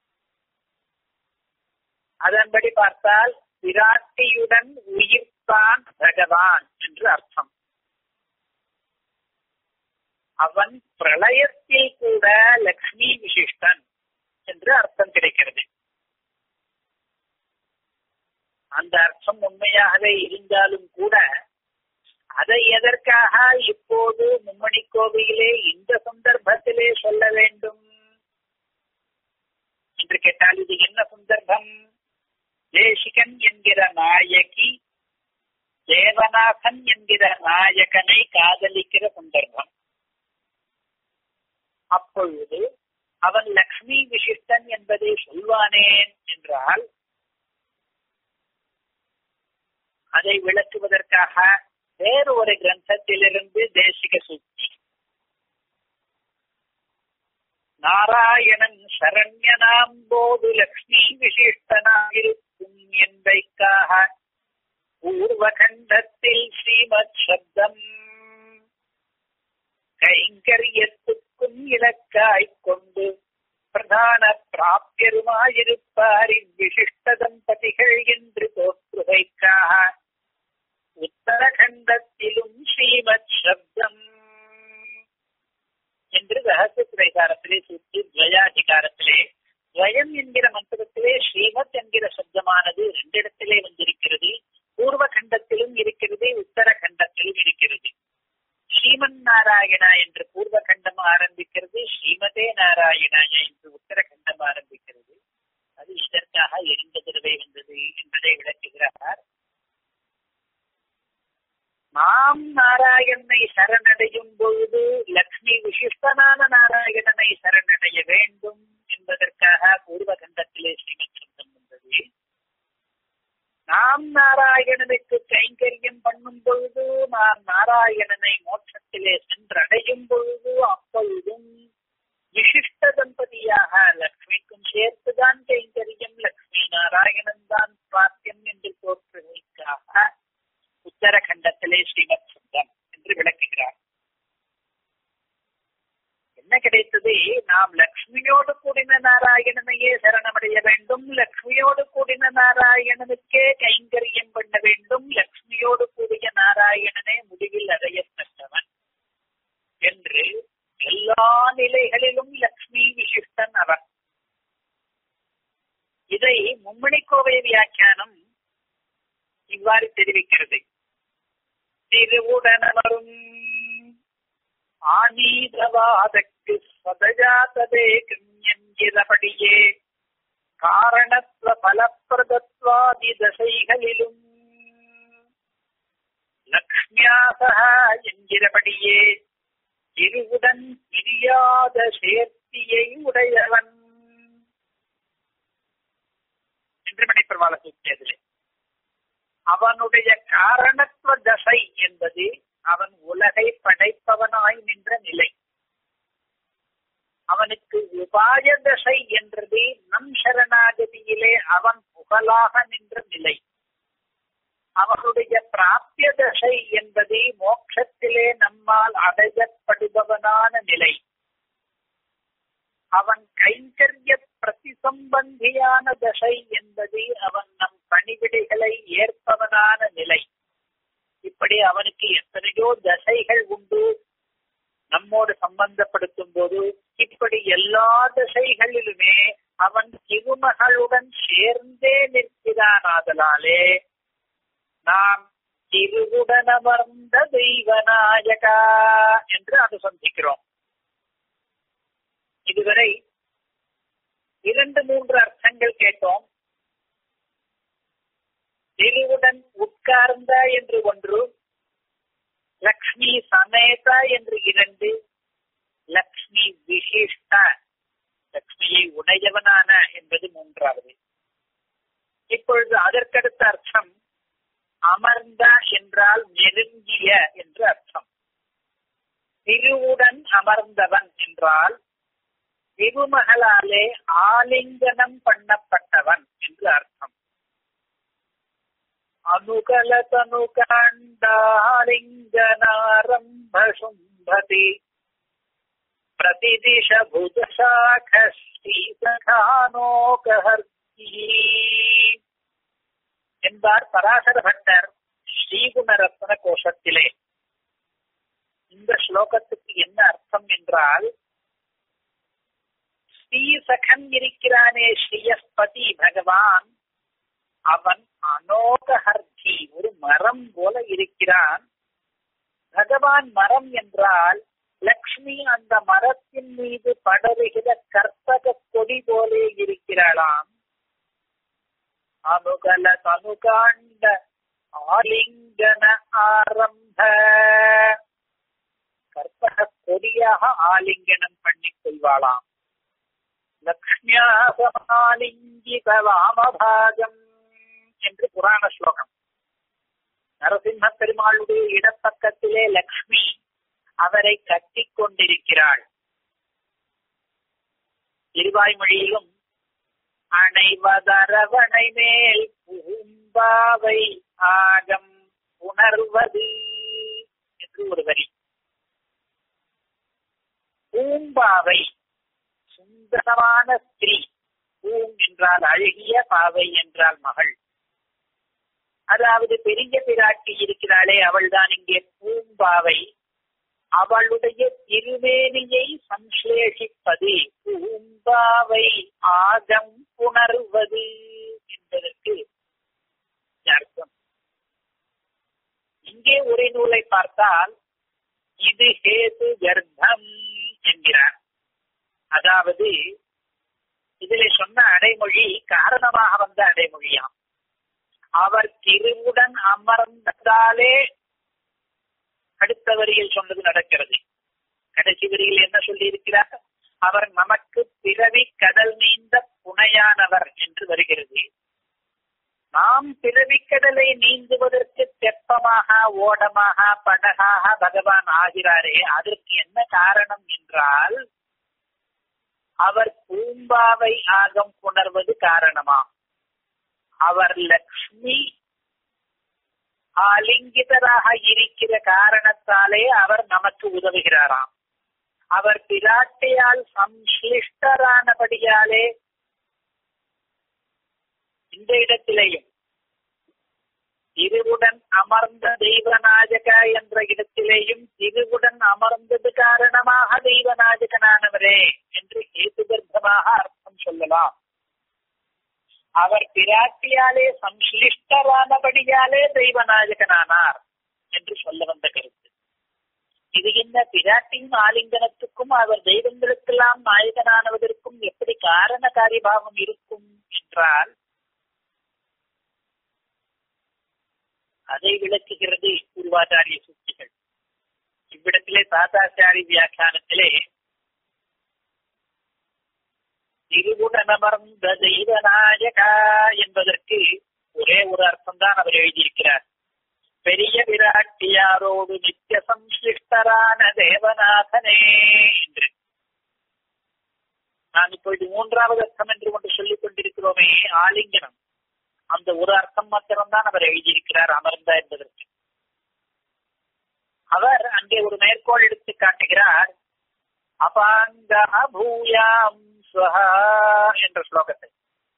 அதன்படி பார்த்தால் பிராட்டியுடன் உயிர்த்தான் பகவான் என்று அர்த்தம் அவன் பிரளயத்தில் கூட லக்ஷ்மி விசிஷ்டன் என்று அர்த்தம் கிடைக்கிறது அந்த அர்த்தம் உண்மையாகவே இருந்தாலும் கூட அதை எதற்காக இப்போது மும்மணி கோவிலே இந்த சந்தர்ப்பத்திலே சொல்ல வேண்டும் என்று கேட்டால் இது என்ன சந்தர்ப்பம் தேசிகன் என்கிற நாயகி தேவநாதன் என்கிற நாயகனை காதலிக்கிற சந்தர்ப்பம் அப்பொழுது அவன் லக்ஷ்மி விசிஷ்டன் என்பதை சொல்வானேன் என்றால் அதை விளக்குவதற்காக வேறு ஒரு கிரந்தத்திலிருந்து தேசிக சூக்தி நாராயணன் சரண்யனாம் போது லக்ஷ்மி விசிஷ்டனாயிருக்கும் என்பைக்காக பூர்வகண்டத்தில் ஸ்ரீமத் சப்தம் கைங்கரியத்துக்கும் இலக்காய்க் கொண்டு பிரதான பிராபியருமாயிருப்பாரின் விசிஷ்ட தம்பதிகள் என்று தோற்றுகைக்காக உத்தரகண்டத்திலும் ஸ்ரீமத் சப்தம் என்று ரகசிய பிரகாரத்திலே சுற்றி துவயாதிகாரத்திலே துவயம் என்கிற மந்திரத்திலே ஸ்ரீமத் என்கிற சப்தமானது ரெண்டிடத்திலே வந்திருக்கிறது பூர்வ கண்டத்திலும் இருக்கிறது உத்தர கண்டத்திலும் இருக்கிறது ஸ்ரீமன் நாராயணா என்று பூர்வ கண்டம் ஆரம்பிக்கிறது ஸ்ரீமதே நாராயணாய என்று உத்தர கண்டம் ஆரம்பிக்கிறது அது இதற்காக எரிந்த தடவை வந்தது என்பதை விளக்குகிறார் நாம் நாராயணனை சரணடையும் பொழுது லக்ஷ்மி விசிஷ்டனான நாராயணனை சரணடைய வேண்டும் என்பதற்காக பூர்வ கண்டத்திலே ஸ்ரீமத் சொந்தம் வந்தது நாம் நாராயணனுக்கு கைங்கரியம் பண்ணும் பொழுது நாம் நாராயணனை மோட்சத்திலே சென்றடையும் பொழுது அப்பொழுதும் விசிஷ்ட தம்பதியாக லக்ஷ்மிக்கும் சேர்த்துதான் கைங்கரியம் லக்ஷ்மி நாராயணன் தான் பிராப்தியம் என்று தோற்றுகைக்காக உத்தரகண்டத்திலே ஸ்ரீமத் சுத்தம் என்று விளக்குகிறார் என்ன கிடைத்தது நாம் லக்ஷ்மியோடு கூடின நாராயணனையே சரணமடைய வேண்டும் லக்ஷ்மியோடு கூடின நாராயணனுக்கே கைங்கரியம் பண்ண வேண்டும் லக்ஷ்மியோடு கூடிய நாராயணனே முடிவில் அடையப்பட்டவன் என்று எல்லா நிலைகளிலும் லக்ஷ்மி விசிஷ்டன் அவன் இதை மும்மணி கோவை வியாக்கியானம் இவ்வாறு தெரிவிக்கிறது திருவுடனவரும் ஆனீதவாதக்கு சதஜாததே என்கிறபடியே காரணத்துவ பலப்பிரதத்வாதி தசைகளிலும் லக்ஷ்மியாசக என்கிறபடியே திருவுடன் பிரியாத சேர்த்தியை உடையவன் என்று மணிப்பிரவாள சூக்கியதிலே அவனுடைய காரணத்துவ தசை என்பது அவன் உலகை படைப்பவனாய் நின்ற நிலை அவனுக்கு உபாய தசை என்றது நம் சரணாகதியிலே அவன் புகழாக நின்ற நிலை அவனுடைய பிராப்திய தசை என்பது மோட்சத்திலே நம்மால் அடையப்படுபவனான நிலை அவன் கைங்கரிய பிரதிசம்பந்தியான தசை என்பது அவன் நம் பணிவிடைகளை ஏற்பவனான நிலை இப்படி அவனுக்கு எத்தனையோ தசைகள் உண்டு நம்மோடு சம்பந்தப்படுத்தும் போது இப்படி எல்லா தசைகளிலுமே அவன் திருமகளுடன் சேர்ந்தே நிற்கிறான் ஆதலாலே நாம் திருவுடனமர்ந்த தெய்வநாயகா என்று அனுசந்திக்கிறோம் இதுவரை இரண்டு மூன்று அர்த்தங்கள் கேட்டோம் திருவுடன் உட்கார்ந்த என்று ஒன்று லக்ஷ்மி சமேதா என்று இரண்டு லக்ஷ்மி விசிஷ்ட லக்ஷ்மியை உடையவனான என்பது மூன்றாவது இப்பொழுது அதற்கடுத்த அர்த்தம் அமர்ந்த என்றால் நெருங்கிய என்று அர்த்தம் திருவுடன் அமர்ந்தவன் என்றால் திருமகளாலே ஆலிங்கனம் பண்ணப்பட்டவன் என்று அர்த்தம் அனுகலதனுகாண்டாலிங்கனாரம்ப சும்பதி பிரதிதிஷ புஜசாக ஸ்ரீசகானோகஹர்த்தி என்பார் பராசர பட்டர் ஸ்ரீகுணரத்ன கோஷத்திலே இந்த ஸ்லோகத்துக்கு என்ன அர்த்தம் என்றால் ஸ்ரீசகன் இருக்கிறானே ஸ்ரீயஸ்பதி பகவான் அவன் அனோகஹர்த்தி ஒரு மரம் போல இருக்கிறான் பகவான் மரம் என்றால் லக்ஷ்மி அந்த மரத்தின் மீது படருகிற கற்பக கொடி போலே இருக்கிறாளாம் அனுகல தனுகாண்ட ஆலிங்கன ஆரம்ப கற்பக கொடியாக ஆலிங்கனம் பண்ணிக் கொள்வாளாம் லக்ஷ்மியா சமாலிங்கித வாமபாகம் என்று புராண ஸ்லோகம் நரசிம்ம பெருமாளுடைய இடப்பக்கத்திலே லக்ஷ்மி அவரை கட்டிக் கொண்டிருக்கிறாள் திருவாய்மொழியிலும் அணைவதரவணை மேல் பூம்பாவை ஆகம் உணர்வது என்று ஒரு வரி பூம்பாவை சுந்தரமான ஸ்திரீ பூம் என்றால் அழகிய பாவை என்றால் மகள் அதாவது பெரிய பிராட்டி இருக்கிறாளே அவள்தான் இங்கே பூம்பாவை அவளுடைய திருமேனியை சம்ஸ்லேஷிப்பது பூம்பாவை ஆகம் உணர்வது என்பதற்கு அர்த்தம் இங்கே உரை நூலை பார்த்தால் இது ஹேது கர்ப்பம் என்கிறார் அதாவது இதிலே சொன்ன அடைமொழி காரணமாக வந்த அடைமொழியாம் அவர் திருவுடன் அமர்ந்ததாலே அடுத்த வரியில் சொன்னது நடக்கிறது கடைசி வரியில் என்ன சொல்லி இருக்கிறார் அவர் நமக்கு பிறவி கடல் நீந்த புனையானவர் என்று வருகிறது நாம் பிறவிக்கடலை நீந்துவதற்கு தெப்பமாக ஓடமாக படகாக பகவான் ஆகிறாரே அதற்கு என்ன காரணம் என்றால் அவர் பூம்பாவை ஆகம் புணர்வது காரணமா அவர் லக்ஷ்மி ஆலிங்கிதராக இருக்கிற காரணத்தாலே அவர் நமக்கு உதவுகிறாராம் அவர் பிராட்டியால் சம்ஸ்லிஷ்டரானபடியாலே இந்த இடத்திலேயும் திருவுடன் அமர்ந்த தெய்வநாயக என்ற இடத்திலேயும் திருவுடன் அமர்ந்தது காரணமாக தெய்வநாயகனானவரே என்று கேதுகர்ப்பமாக அர்த்தம் சொல்லலாம் அவர் பிராட்டியாலே சம்ஸ்லிஷ்டரானபடியாலே தெய்வநாயகனானார் என்று சொல்ல வந்த கருத்து இது என்ன பிராட்டியின் ஆலிங்கனத்துக்கும் அவர் தெய்வங்களுக்கெல்லாம் நாயகனானவதற்கும் எப்படி காரண காரியபாவம் இருக்கும் என்றால் அதை விளக்குகிறது பூர்வாச்சாரிய சூக்திகள் இவ்விடத்திலே தாத்தாச்சாரி வியாக்கியானத்திலே திருவுடனமர்ந்த தெய்வநாயகா என்பதற்கு ஒரே ஒரு அர்த்தம் தான் அவர் எழுதியிருக்கிறார் பெரிய விராட்டியாரோடு நித்திய சம்ஸ்லிஷ்டரான தேவநாதனே என்று நான் இப்பொழுது மூன்றாவது அர்த்தம் என்று ஒன்று சொல்லிக் கொண்டிருக்கிறோமே ஆலிங்கனம் அந்த ஒரு அர்த்தம் மாத்திரம்தான் அவர் எழுதியிருக்கிறார் அமர்ந்த என்பதற்கு அவர் அங்கே ஒரு மேற்கோள் எடுத்து காட்டுகிறார் அபாங்க பூயாம் ஸ்வஹா என்ற ஸ்லோகத்தை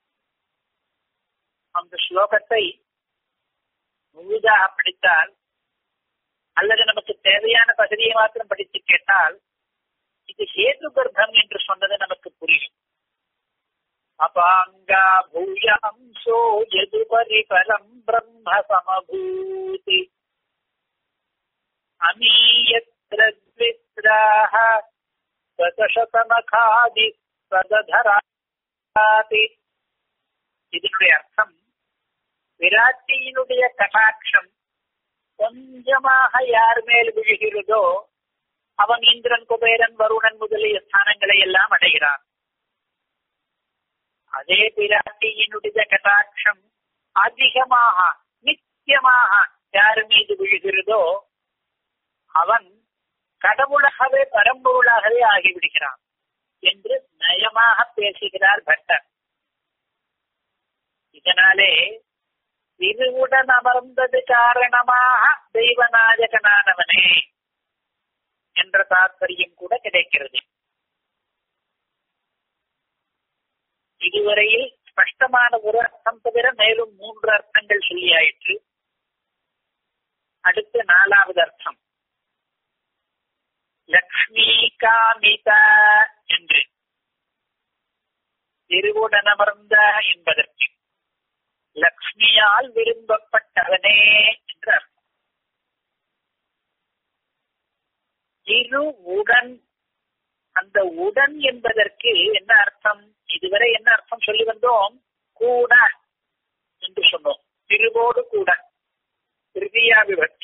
அந்த ஸ்லோகத்தை முழுதாக படித்தால் அல்லது நமக்கு தேவையான பகுதியை மாத்திரம் படித்து கேட்டால் இது ஹேது கர்ப்பம் என்று சொன்னது நமக்கு புரியும் அபாங்கா பூயாம்சோ எது பரிபலம் பிரம்ம சமபூதி அமீயத்ரத்வித்ராஹ சதசதமகாதி சததராதி இதனுடைய அர்த்தம் விராட்டியினுடைய கடாட்சம் கொஞ்சமாக யார் மேல் விழுகிறதோ அவன் இந்திரன் குபேரன் வருணன் முதலிய ஸ்தானங்களை எல்லாம் அடைகிறான் அதே பிராட்டியினுடைய கடாட்சம் அதிகமாக நித்தியமாக யார் மீது விழுகிறதோ அவன் கடவுளாகவே பரம்பொருளாகவே ஆகிவிடுகிறான் என்று நயமாக பேசுகிறார் பட்டர் இதனாலே திருவுடன் அமர்ந்தது காரணமாக தெய்வநாயகனானவனே என்ற தாற்பயம் கூட கிடைக்கிறது இதுவரையில் ஸ்பஷ்டமான ஒரு அர்த்தம் தவிர மேலும் மூன்று அர்த்தங்கள் சொல்லியாயிற்று அடுத்து நாலாவது அர்த்தம் லக்ஷ்மி காமித என்று திருவுடனமர்ந்த என்பதற்கு லக்ஷ்மியால் விரும்பப்பட்டவனே என்று அர்த்தம் இரு உடன் அந்த உடன் என்பதற்கு என்ன அர்த்தம் இதுவரை என்ன அர்த்தம் சொல்லி வந்தோம் கூட என்று சொன்னோம் திருவோடு கூட திருதியா விபக்தி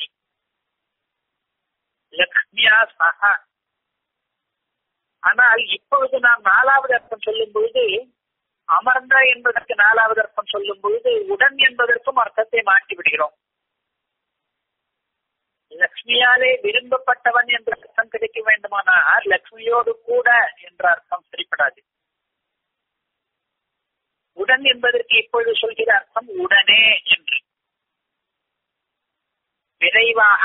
லக்ஷ்மியா சகா ஆனால் இப்பொழுது நாம் நாலாவது அர்த்தம் சொல்லும் பொழுது அமர்ந்த என்பதற்கு நாலாவது அர்த்தம் சொல்லும் பொழுது உடன் என்பதற்கும் அர்த்தத்தை மாற்றி விடுகிறோம் லக்ஷ்மியாலே விரும்பப்பட்டவன் என்ற அர்த்தம் கிடைக்க வேண்டுமானால் லக்ஷ்மியோடு கூட என்ற அர்த்தம் சரிப்படாது உடன் என்பதற்கு இப்பொழுது சொல்கிற அர்த்தம் உடனே என்று விரைவாக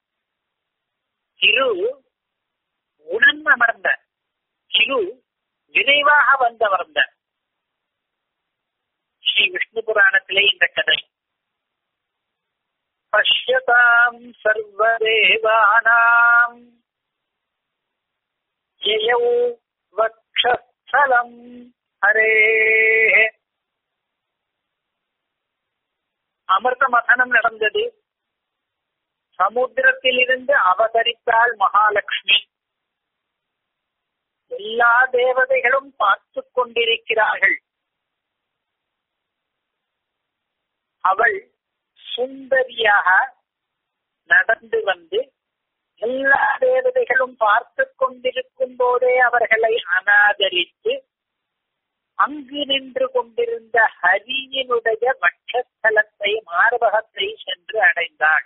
திரு உடன் அமர்ந்த திரு விரைவாக வந்தமர்ந்த ஸ்ரீ விஷ்ணு புராணத்திலே இந்த கதை பஷ்யதாம் சர்வதேவானாம் யயௌ வக்ஷஸ்தலம் ஹரே அமிர்த மதனம் நடந்தது சமுத்திரத்திலிருந்து அவதரித்தாள் மகாலட்சுமி எல்லா தேவதைகளும் பார்த்து கொண்டிருக்கிறார்கள் அவள் சுந்தரியாக நடந்து வந்து எல்லா தேவதைகளும் பார்த்து கொண்டிருக்கும் போதே அவர்களை அனாதரித்து அங்கு நின்று கொண்டிருந்த ஹரியினுடைய வட்சஸ்தலத்தை மார்பகத்தை சென்று அடைந்தாள்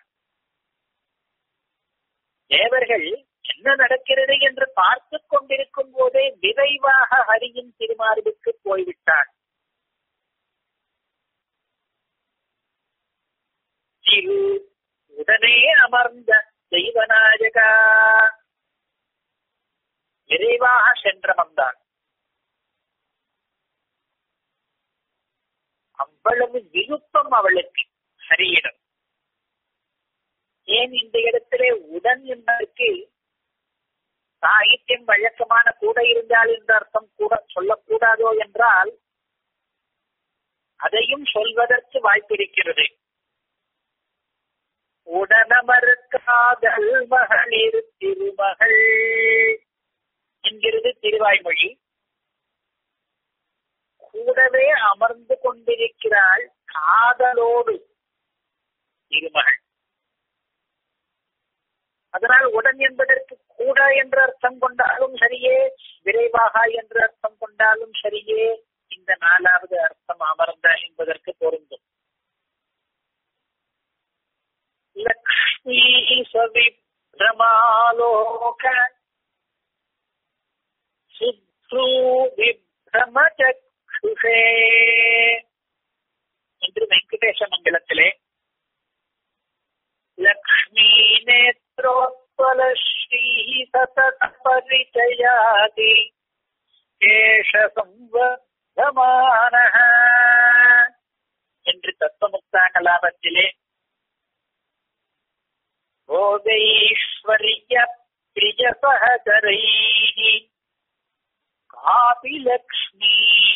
தேவர்கள் என்ன நடக்கிறது என்று பார்த்து கொண்டிருக்கும் போதே விரைவாக ஹரியின் திருமார்புக்கு போய்விட்டாள் திரு உடனே அமர்ந்த தெய்வநாயகா விரைவாக சென்றமர்ந்தாள் அவ்வளவு விருப்பம் அவளுக்கு ஹரியிடம் ஏன் இந்த இடத்திலே உடன் என்பதற்கு சாகித்யம் வழக்கமான கூட இருந்தால் என்ற அர்த்தம் கூட சொல்லக்கூடாதோ என்றால் அதையும் சொல்வதற்கு வாய்ப்பிருக்கிறது உடனமறுக்காதல் மகளிர் திருமகள் என்கிறது திருவாய்மொழி கூடவே அமர்ந்து கொண்டிருக்கிறாள் காதலோடு திருமகள் அதனால் உடன் என்பதற்கு கூட என்ற அர்த்தம் கொண்டாலும் சரியே விரைவாக என்ற அர்த்தம் கொண்டாலும் சரியே இந்த நாலாவது அர்த்தம் அமர்ந்த என்பதற்கு பொருந்தும் லக்ஷ்மி சவிப்ரமாலோக சுத்ரு விப்ரமச்சக்ஷுஷே என்று வெங்கடேச மங்கலத்திலே லக்ஷ்மி நேத்ரோத்பல ஸ்ரீ சதத பரிச்சயாதி கேஷ சம்வர்தமான என்று தத்துவமுக்தா கலாபத்திலே भोगैश्वर्य प्रियसहचरैः कापि लक्ष्मी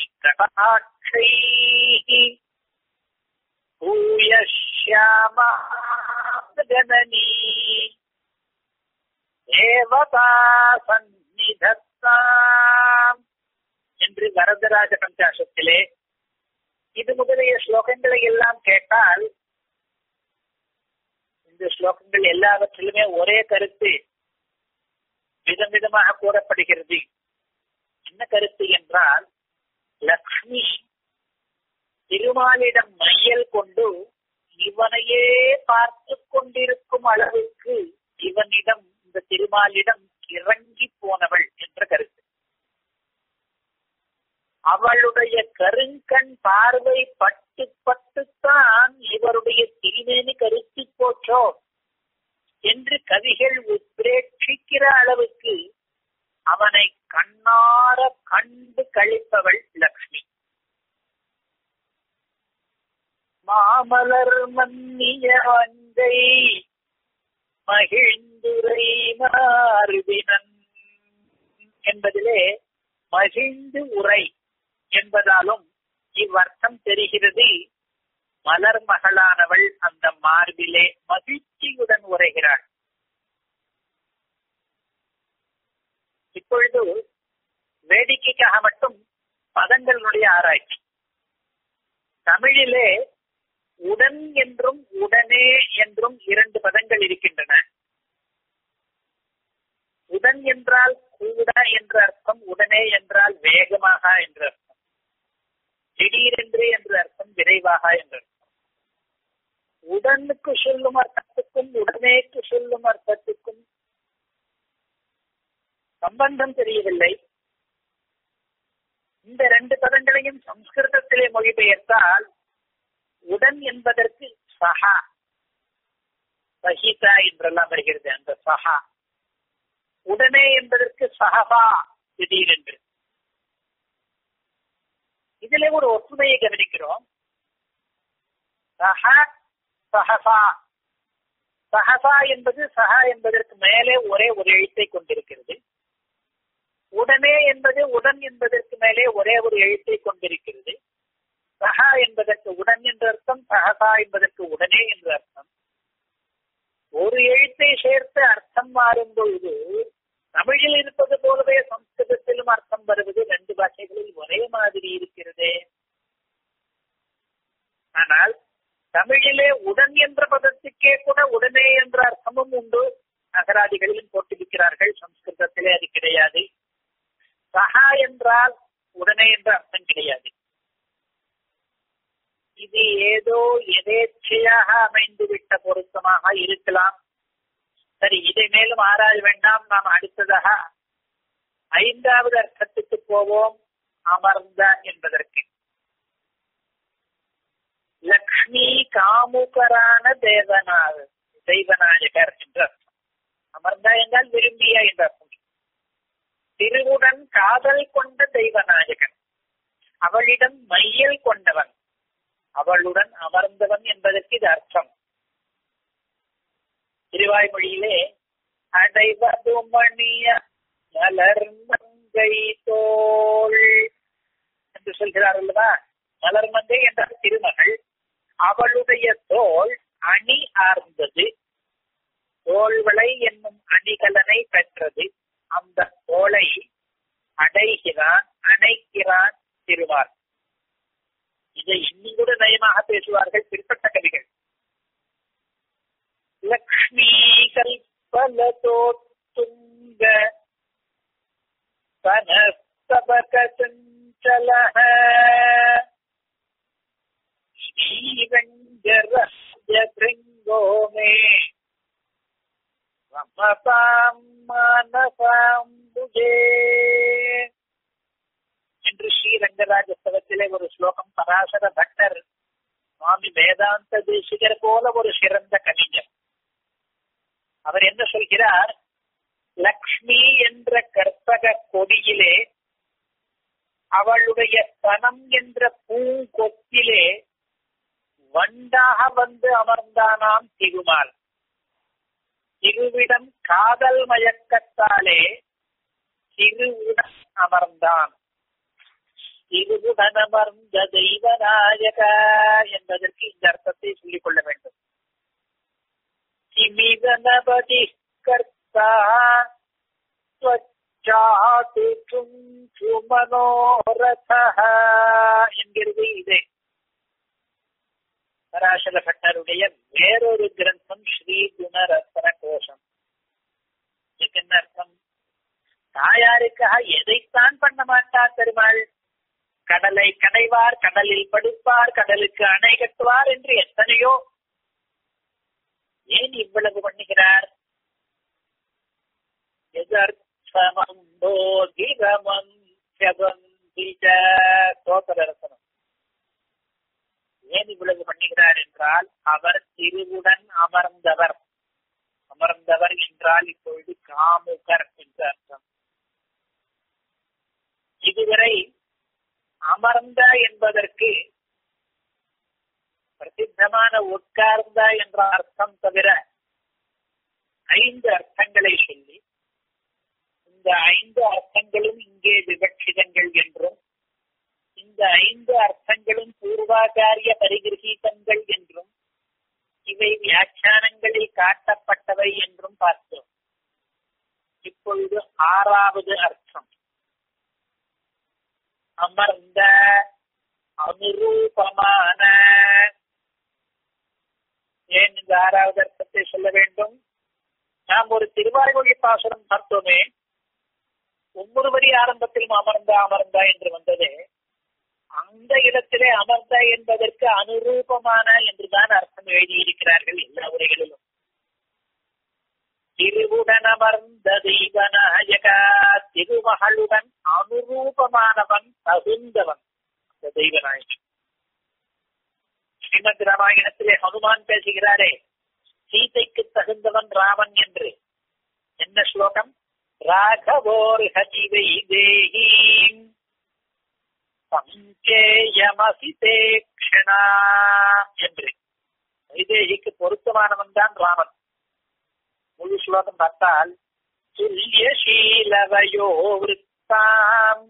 कटाक्षैः भूयश्यामा जननी தேவதா சந்நிதத்தாம் என்று வரதராஜ பஞ்சாசத்திலே இது முதலிய ஸ்லோகங்களை எல்லாம் கேட்டால் இந்த ஸ்லோகங்கள் எல்லாவற்றிலுமே ஒரே கருத்து விதம் விதமாக கூறப்படுகிறது என்ன கருத்து என்றால் லக்ஷ்மி திருமாலிடம் மையல் கொண்டு இவனையே பார்த்து கொண்டிருக்கும் அளவுக்கு இவனிடம் இந்த திருமாலிடம் இறங்கி போனவள் என்ற கருத்து அவளுடைய கருங்கண் பார்வை பட்டு பட்டுத்தான் இவருடைய திருமேனி கருத்தி போற்றோ என்று கவிகள் உத்ரேட்சிக்கிற அளவுக்கு அவனை கண்ணார கண்டு கழிப்பவள் லக்ஷ்மி மாமலர் மன்னிய வந்தை மகிழ்ந்துரை மாறுதினன் என்பதிலே மகிழ்ந்து உரை என்பதாலும் இவ்வர்த்தம் தெரிகிறது மலர் மகளானவள் அந்த மார்பிலே மகிழ்ச்சியுடன் உரைகிறாள் இப்பொழுது வேடிக்கைக்காக மட்டும் பதங்களுடைய ஆராய்ச்சி தமிழிலே உடன் என்றும் உடனே என்றும் இரண்டு பதங்கள் இருக்கின்றன உடன் என்றால் கூட என்ற அர்த்தம் உடனே என்றால் வேகமாக என்ற அர்த்தம் திடீரென்று என்ற அர்த்தம் விரைவாக என்ற அர்த்தம் உடனுக்கு சொல்லும் அர்த்தத்துக்கும் உடனேக்கு சொல்லும் அர்த்தத்துக்கும் சம்பந்தம் தெரியவில்லை இந்த ரெண்டு பதங்களையும் சம்ஸ்கிருதத்திலே மொழிபெயர்த்தால் உடன் என்பதற்கு சஹா சஹிதா என்றெல்லாம் வருகிறது அந்த சஹா உடனே என்பதற்கு சஹபா திடீரென்று இதிலே ஒரு ஒற்றுமையை கவனிக்கிறோம் சஹ சஹசா சஹசா என்பது சஹா என்பதற்கு மேலே ஒரே ஒரு எழுத்தை கொண்டிருக்கிறது உடனே என்பது உடன் என்பதற்கு மேலே ஒரே ஒரு எழுத்தை கொண்டிருக்கிறது சஹா என்பதற்கு உடன் என்ற அர்த்தம் சஹசா என்பதற்கு உடனே என்ற அர்த்தம் ஒரு எழுத்தை சேர்த்து அர்த்தம் மாறும் பொழுது தமிழில் இருப்பது போலவே சம்ஸ்கிருதத்திலும் அர்த்தம் வருவது ரெண்டு பாஷைகளில் ஒரே மாதிரி இருக்கிறதே ஆனால் தமிழிலே உடன் என்ற பதத்துக்கே கூட உடனே என்ற அர்த்தமும் உண்டு நகராதிகளிலும் போட்டிருக்கிறார்கள் சம்ஸ்கிருதத்திலே அது கிடையாது சஹா என்றால் உடனே என்ற அர்த்தம் கிடையாது இது ஏதோ எதேச்சையாக அமைந்துவிட்ட பொருத்தமாக இருக்கலாம் சரி இதை மேலும் ஆராய வேண்டாம் நாம் அடுத்ததாக ஐந்தாவது அர்த்தத்துக்கு போவோம் அமர்ந்த என்பதற்கு லக்ஷ்மி காமுகரான தேவனாக தெய்வநாயகர் என்ற அர்த்தம் அமர்ந்த என்றால் விரும்பிய என்ற அர்த்தம் திருவுடன் காதல் கொண்ட தெய்வநாயகன் அவளிடம் மையல் கொண்டவன் அவளுடன் அமர்ந்தவன் என்பதற்கு இது அர்த்தம் திருவாய்மொழியிலே அடைவது மணிய மலர் மங்கை தோள் என்று சொல்கிறார் அல்லவா மலர் மங்கை என்றால் திருமகள் அவளுடைய தோல் அணி ஆர்ந்தது தோள்வளை என்னும் அணிகலனை பெற்றது அந்த தோளை அடைகிறான் அணைக்கிறான் திருவார் இதை இன்னும் கூட நயமாக பேசுவார்கள் பிற்பட்ட கவிகள் லக்ஷ்மி கல்பலதோத்துங்க பனஸ்தபக சஞ்சலஹ ஸ்ரீரங்கரஸ்ய பிருங்கோ மே ரமதாம் மானசாம்புஜே என்று ஸ்ரீரங்கராஜஸ்தவத்திலே ஒரு ஸ்லோகம் பராசர பட்டர் சுவாமி வேதாந்த தேசிகர் போல ஒரு சிறந்த கவிஞர் அவர் என்ன சொல்கிறார் லக்ஷ்மி என்ற கற்பக கொடியிலே அவளுடைய தனம் என்ற பூங்கொத்திலே வண்டாக வந்து அமர்ந்தானாம் திருமால் திருவிடம் காதல் மயக்கத்தாலே திருவுடன் அமர்ந்தான் திருவுடனமர்ந்த தெய்வநாயக என்பதற்கு இந்த அர்த்தத்தை சொல்லிக் கொள்ள வேண்டும் கிமிதனபதி கர்த்தா மனோரத என்கிறது இது பராசர பட்டருடைய வேறொரு கிரந்தம் ஸ்ரீ குணரத்ன கோஷம் இதுக்கு என்ன அர்த்தம் தாயாருக்காக எதைத்தான் பண்ண மாட்டார் பெருமாள் கடலை கடைவார் கடலில் படுப்பார் கடலுக்கு அணை கட்டுவார் என்று எத்தனையோ ஏன் இவ்வளவு பண்ணுகிறார் எதர்த்தமம்போதிரமம் சோதரசனம் ஏன் இவ்வளவு பண்ணுகிறார் என்றால் அவர் திருவுடன் அமர்ந்தவர் அமர்ந்தவர் என்றால் இப்பொழுது காமுகர் என்று அர்த்தம் இதுவரை அமர்ந்த என்பதற்கு பிரசித்தமான உட்கார்ந்த என்ற அர்த்தம் தவிர ஐந்து அர்த்தங்களை சொல்லி இந்த ஐந்து அர்த்தங்களும் இங்கே விவட்சிதங்கள் என்றும் இந்த ஐந்து அர்த்தங்களும் பூர்வாச்சாரிய பரிகிரகீதங்கள் என்றும் இவை வியாக்கியானங்களில் காட்டப்பட்டவை என்றும் பார்த்தோம் இப்பொழுது ஆறாவது அர்த்தம் அமர்ந்த அனுரூபமான ஏன் இந்த ஆறாவது அர்த்தத்தை சொல்ல வேண்டும் நாம் ஒரு திருவாய்மொழி பாசுரம் பார்த்தோமே ஒவ்வொரு வரி ஆரம்பத்திலும் அமர்ந்தா அமர்ந்தா என்று வந்தது அந்த இடத்திலே அமர்ந்த என்பதற்கு அனுரூபமான என்றுதான் அர்த்தம் எழுதியிருக்கிறார்கள் எல்லா உரைகளிலும் திருவுடன் அமர்ந்த தெய்வநாயகா திருமகளுடன் அனுரூபமானவன் தகுந்தவன் அந்த தெய்வநாயகன் ஸ்ரீமத் ராமாயணத்திலே ஹனுமான் பேசுகிறாரே சீதைக்கு தகுந்தவன் ராமன் என்று என்ன ஸ்லோகம் ராகவோர் ஹதிவை தேகீம் சங்கேயமசிதே க்ஷணா என்று வைதேகிக்கு பொருத்தமானவன் தான் ராமன் முழு ஸ்லோகம் பார்த்தால் துல்லியசீலவயோ விற்த்தாம்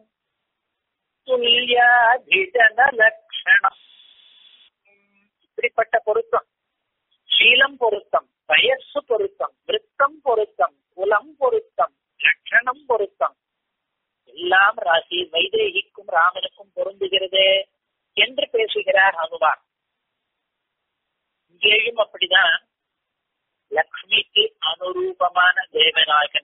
துல்லியாதிஜன லக்ஷணம் இப்படிப்பட்ட பொருத்தம் சீலம் பொருத்தம் வயசு பொருத்தம் விருத்தம் பொருத்தம் குலம் பொருத்தம் லட்சணம் பொருத்தம் எல்லாம் ராசி வைதேகிக்கும் ராமனுக்கும் பொருந்துகிறது என்று பேசுகிறார் ஹனுமான் இங்கேயும் அப்படிதான் லக்ஷ்மிக்கு அனுரூபமான தேவநாயகன்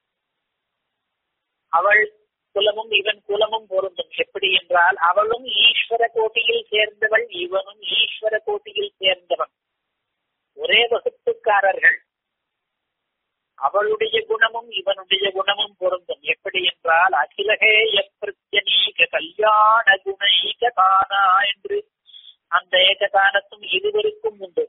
அவள் குலமும் இவன் குலமும் பொருந்தும் எப்படி என்றால் அவளும் ஈஸ்வர கோட்டியில் சேர்ந்தவள் இவனும் ஈஸ்வர கோட்டியில் சேர்ந்தவன் ஒரே வகுப்புக்காரர்கள் அவளுடைய குணமும் இவனுடைய குணமும் பொருந்தும் எப்படி என்றால் அகிலகே எப்பிரத்யனீக கல்யாண குணைக கானா என்று அந்த ஏகதானத்தும் இருவருக்கும் உண்டு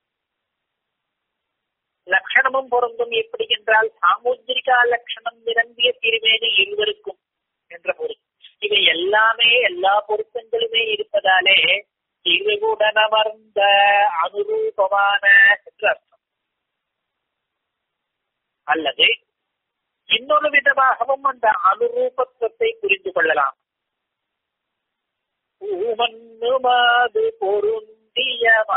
லட்சணமும் பொருந்தும் எப்படி என்றால் சாமுத்திரிகா லட்சணம் நிரம்பிய திருமேனி இருவருக்கும் என்ற பொருள் இவை எல்லாமே எல்லா பொருத்தங்களுமே இருப்பதாலே திருவுடன் அமர்ந்த அனுரூபமான என்று அர்த்தம் அல்லது இன்னொரு விதமாகவும் அந்த அனுரூபத்துவத்தை புரிந்து கொள்ளலாம் பூமன்னுமாது பொருந்தியமா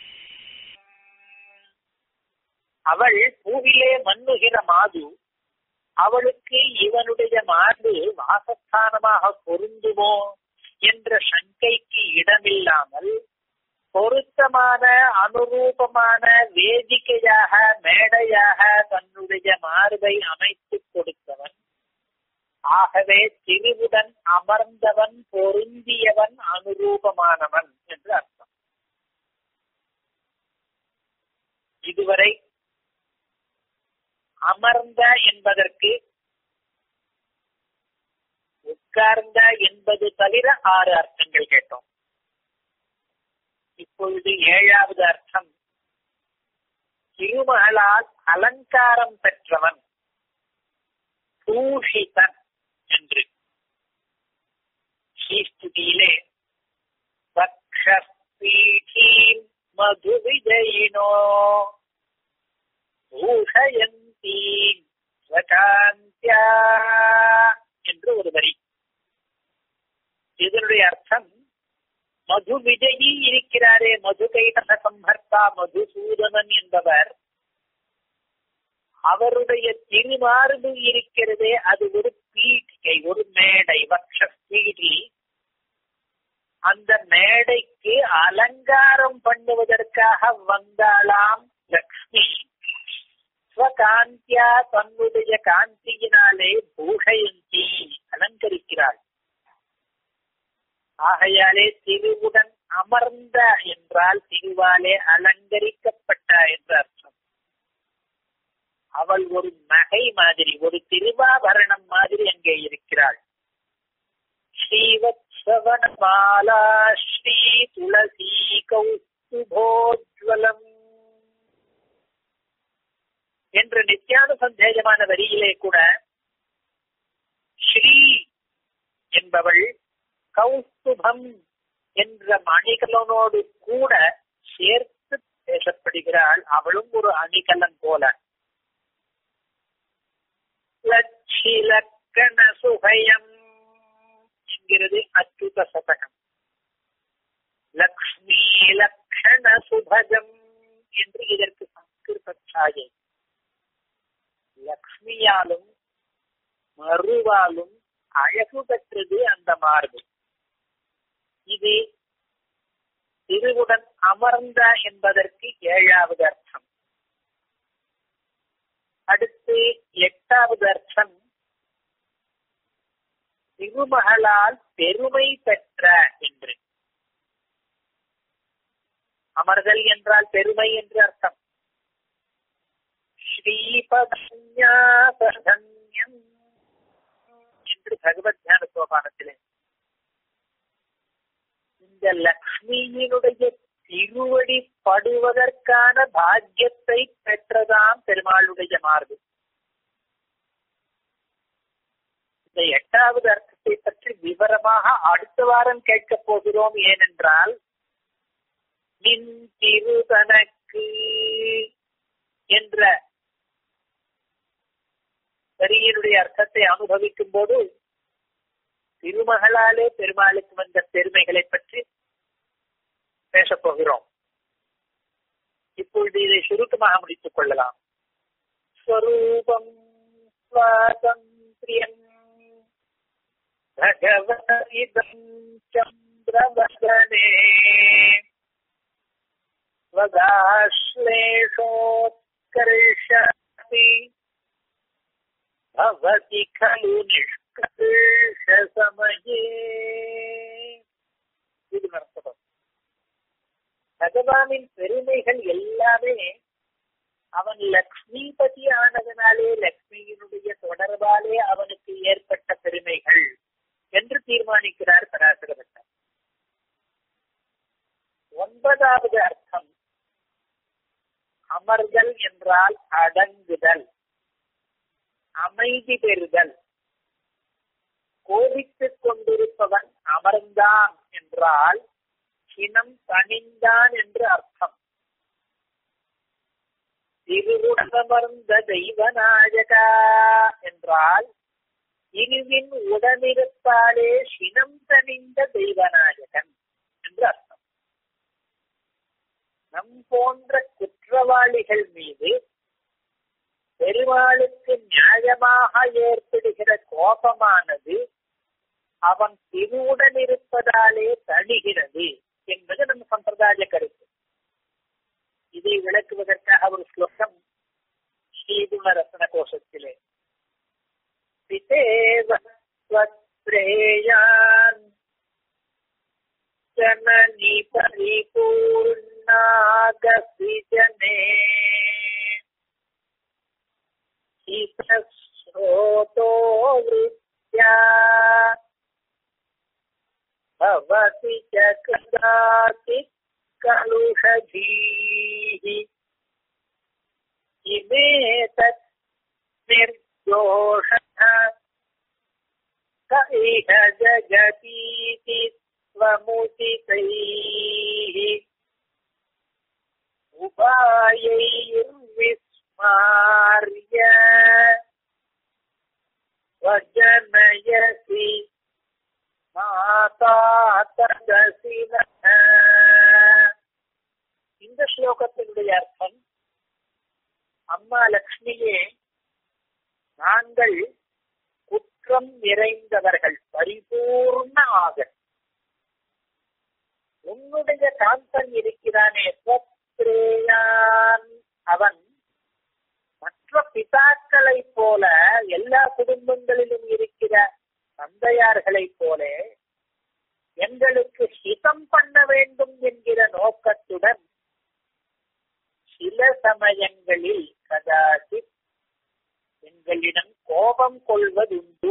அவள் பூவிலே மண்ணுகிற மாது அவளுக்கு இவனுடைய மாது வாசஸ்தானமாக பொருந்துமோ என்ற சங்கைக்கு இடமில்லாமல் பொருத்தமான அனுரூபமான வேதிக்கையாக மேடையாக தன்னுடைய மார்பை அமைத்துக் கொடுத்தவன் ஆகவே திருவுடன் அமர்ந்தவன் பொருந்தியவன் அனுரூபமானவன் என்று அர்த்தம் இதுவரை அமர்ந்த என்பதற்கு உட்கார்ந்த என்பது தவிர ஆறு அர்த்தங்கள் கேட்டோம் இப்பொழுது ஏழாவது அர்த்தம் திருமகளால் அலங்காரம் பெற்றவன் பூஷிதன் என்று ஸ்ரீஸ்துதியிலே வக்ஷீ மது விஜயினோ பூஷயந்தி ஸ்வகாந்தியா என்று ஒரு வரி இதனுடைய அர்த்தம் மது விஜயி இருக்கிறாரே மது கைடக சம்பர்த்தா மதுசூதனன் என்பவர் அவருடைய திருமார்பு இருக்கிறதே அது ஒரு பீட்டிகை ஒரு மேடை வக்ஷ பீடி அந்த மேடைக்கு அலங்காரம் பண்ணுவதற்காக வந்தாளாம் லக்ஷ்மி ஸ்வகாந்தியா தன்னுடைய காந்தியினாலே பூஷயந்தி அலங்கரிக்கிறாள் ஆகையாலே திருவுடன் அமர்ந்த என்றால் திருவாலே அலங்கரிக்கப்பட்ட என்று அர்த்தம் அவள் ஒரு நகை மாதிரி ஒரு திருவாபரணம் மாதிரி அங்கே இருக்கிறாள் ஸ்ரீவத்சவனமாலா ஸ்ரீ துளசி கௌஸ்துபோஜ்வலம் என்ற நித்யானுசந்தேகமான வரியிலே கூட ஸ்ரீ என்பவள் கௌஸ்துபம் என்ற மணிகலனோடு கூட சேர்த்து பேசப்படுகிறாள் அவளும் ஒரு அணிகலன் போல லட்சிலக்கண சுகயம் என்கிறது அச்சுத சதகம் லக்ஷ்மி லக்ஷண சுபஜம் என்று இதற்கு சம்ஸ்கிருத சாயை லக்ஷ்மியாலும் மறுவாலும் அழகு பெற்றது அந்த மார்பு இது திருவுடன் அமர்ந்த என்பதற்கு ஏழாவது அர்த்தம் அடுத்து எட்டாவது அர்த்தம் திருமகளால் பெருமை பெற்ற என்று அமர்தல் என்றால் பெருமை என்று அர்த்தம் ஸ்ரீபதன்யாசன்யம் என்று பகவத் தியான சோபானத்திலே இந்த லக்ஷ்மியினுடைய திருவடி படுவதற்கான பாக்கியத்தை பெற்றதாம் பெருமாளுடைய மார்பு இந்த எட்டாவது அர்த்தத்தை பற்றி விவரமாக அடுத்த வாரம் கேட்கப் போகிறோம் ஏனென்றால் நின் திருதனக்கு என்ற வரியினுடைய அர்த்தத்தை அனுபவிக்கும் போது திருமகளாலே பெருமாளுக்கு வந்த பெருமைகளை பற்றி பேசப் போகிறோம் இப்பொழுது இதை சுருக்கமாக முடித்துக் கொள்ளலாம் ஸ்வரூபம் சுவாதந்திரியம் भगवदिदम् चन्द्रवदने वदाश्लेषोत्कर्षति भवति खलु निष्कर्षसमये இது நடத்தப்படும் பகவானின் பெருமைகள் எல்லாமே அவன் லக்ஷ்மிபதி ஆனதனாலே லக்ஷ்மியினுடைய தொடர்பாலே அவனுக்கு ஏற்பட்ட பெருமைகள் என்று தீர்மானிக்கிறார் பராசரபட்டர் ஒன்பதாவது அர்த்தம் அமர்தல் என்றால் அடங்குதல் அமைதி பெறுதல் கோபித்துக் கொண்டிருப்பவன் அமர்ந்தான் என்றால் சினம் தணிந்தான் என்று அர்த்தம் திருவுடமர்ந்த தெய்வநாயகா என்றால் இருவின் உடனிருப்பாலே சினம் தணிந்த தெய்வநாயகன் என்று அர்த்தம் நம் போன்ற குற்றவாளிகள் மீது பெருமாளுக்கு நியாயமாக ஏற்படுகிற கோபமானது அவன் திருவுடன் இருப்பதாலே தணிகிறது என்பது நம் சம்பிரதாய கருத்து இதை விளக்குவதற்காக ஒரு ஸ்லோகம் ஸ்ரீகுண ரத்ன கோஷத்திலே பிதேவத்ரேயான் ஜனனி பரிபூர்ணாகசி ஜனே ஸ்ரோதோ வித்யா भवति च कदाचित् कलुषधीः इमेतत् निर्दोषः क इह जगतीति स्वमुचितैः उपायैर्विस्मार्य वजनयसि மாதா ததசிவன இந்த ஸ்லோகத்தினுடைய அர்த்தம் அம்மா லக்ஷ்மியே நாங்கள் குற்றம் நிறைந்தவர்கள் பரிபூர்ண ஆக உன்னுடைய காந்தன் இருக்கிறானே ஸ்வத்ரேயான் அவன் மற்ற பிதாக்களைப் போல எல்லா குடும்பங்களிலும் இருக்கிற தந்தையார்களைப் போல எங்களுக்கு ஹிதம் பண்ண வேண்டும் என்கிற நோக்கத்துடன் சில சமயங்களில் கதாசித் எங்களிடம் கோபம் கொள்வதுண்டு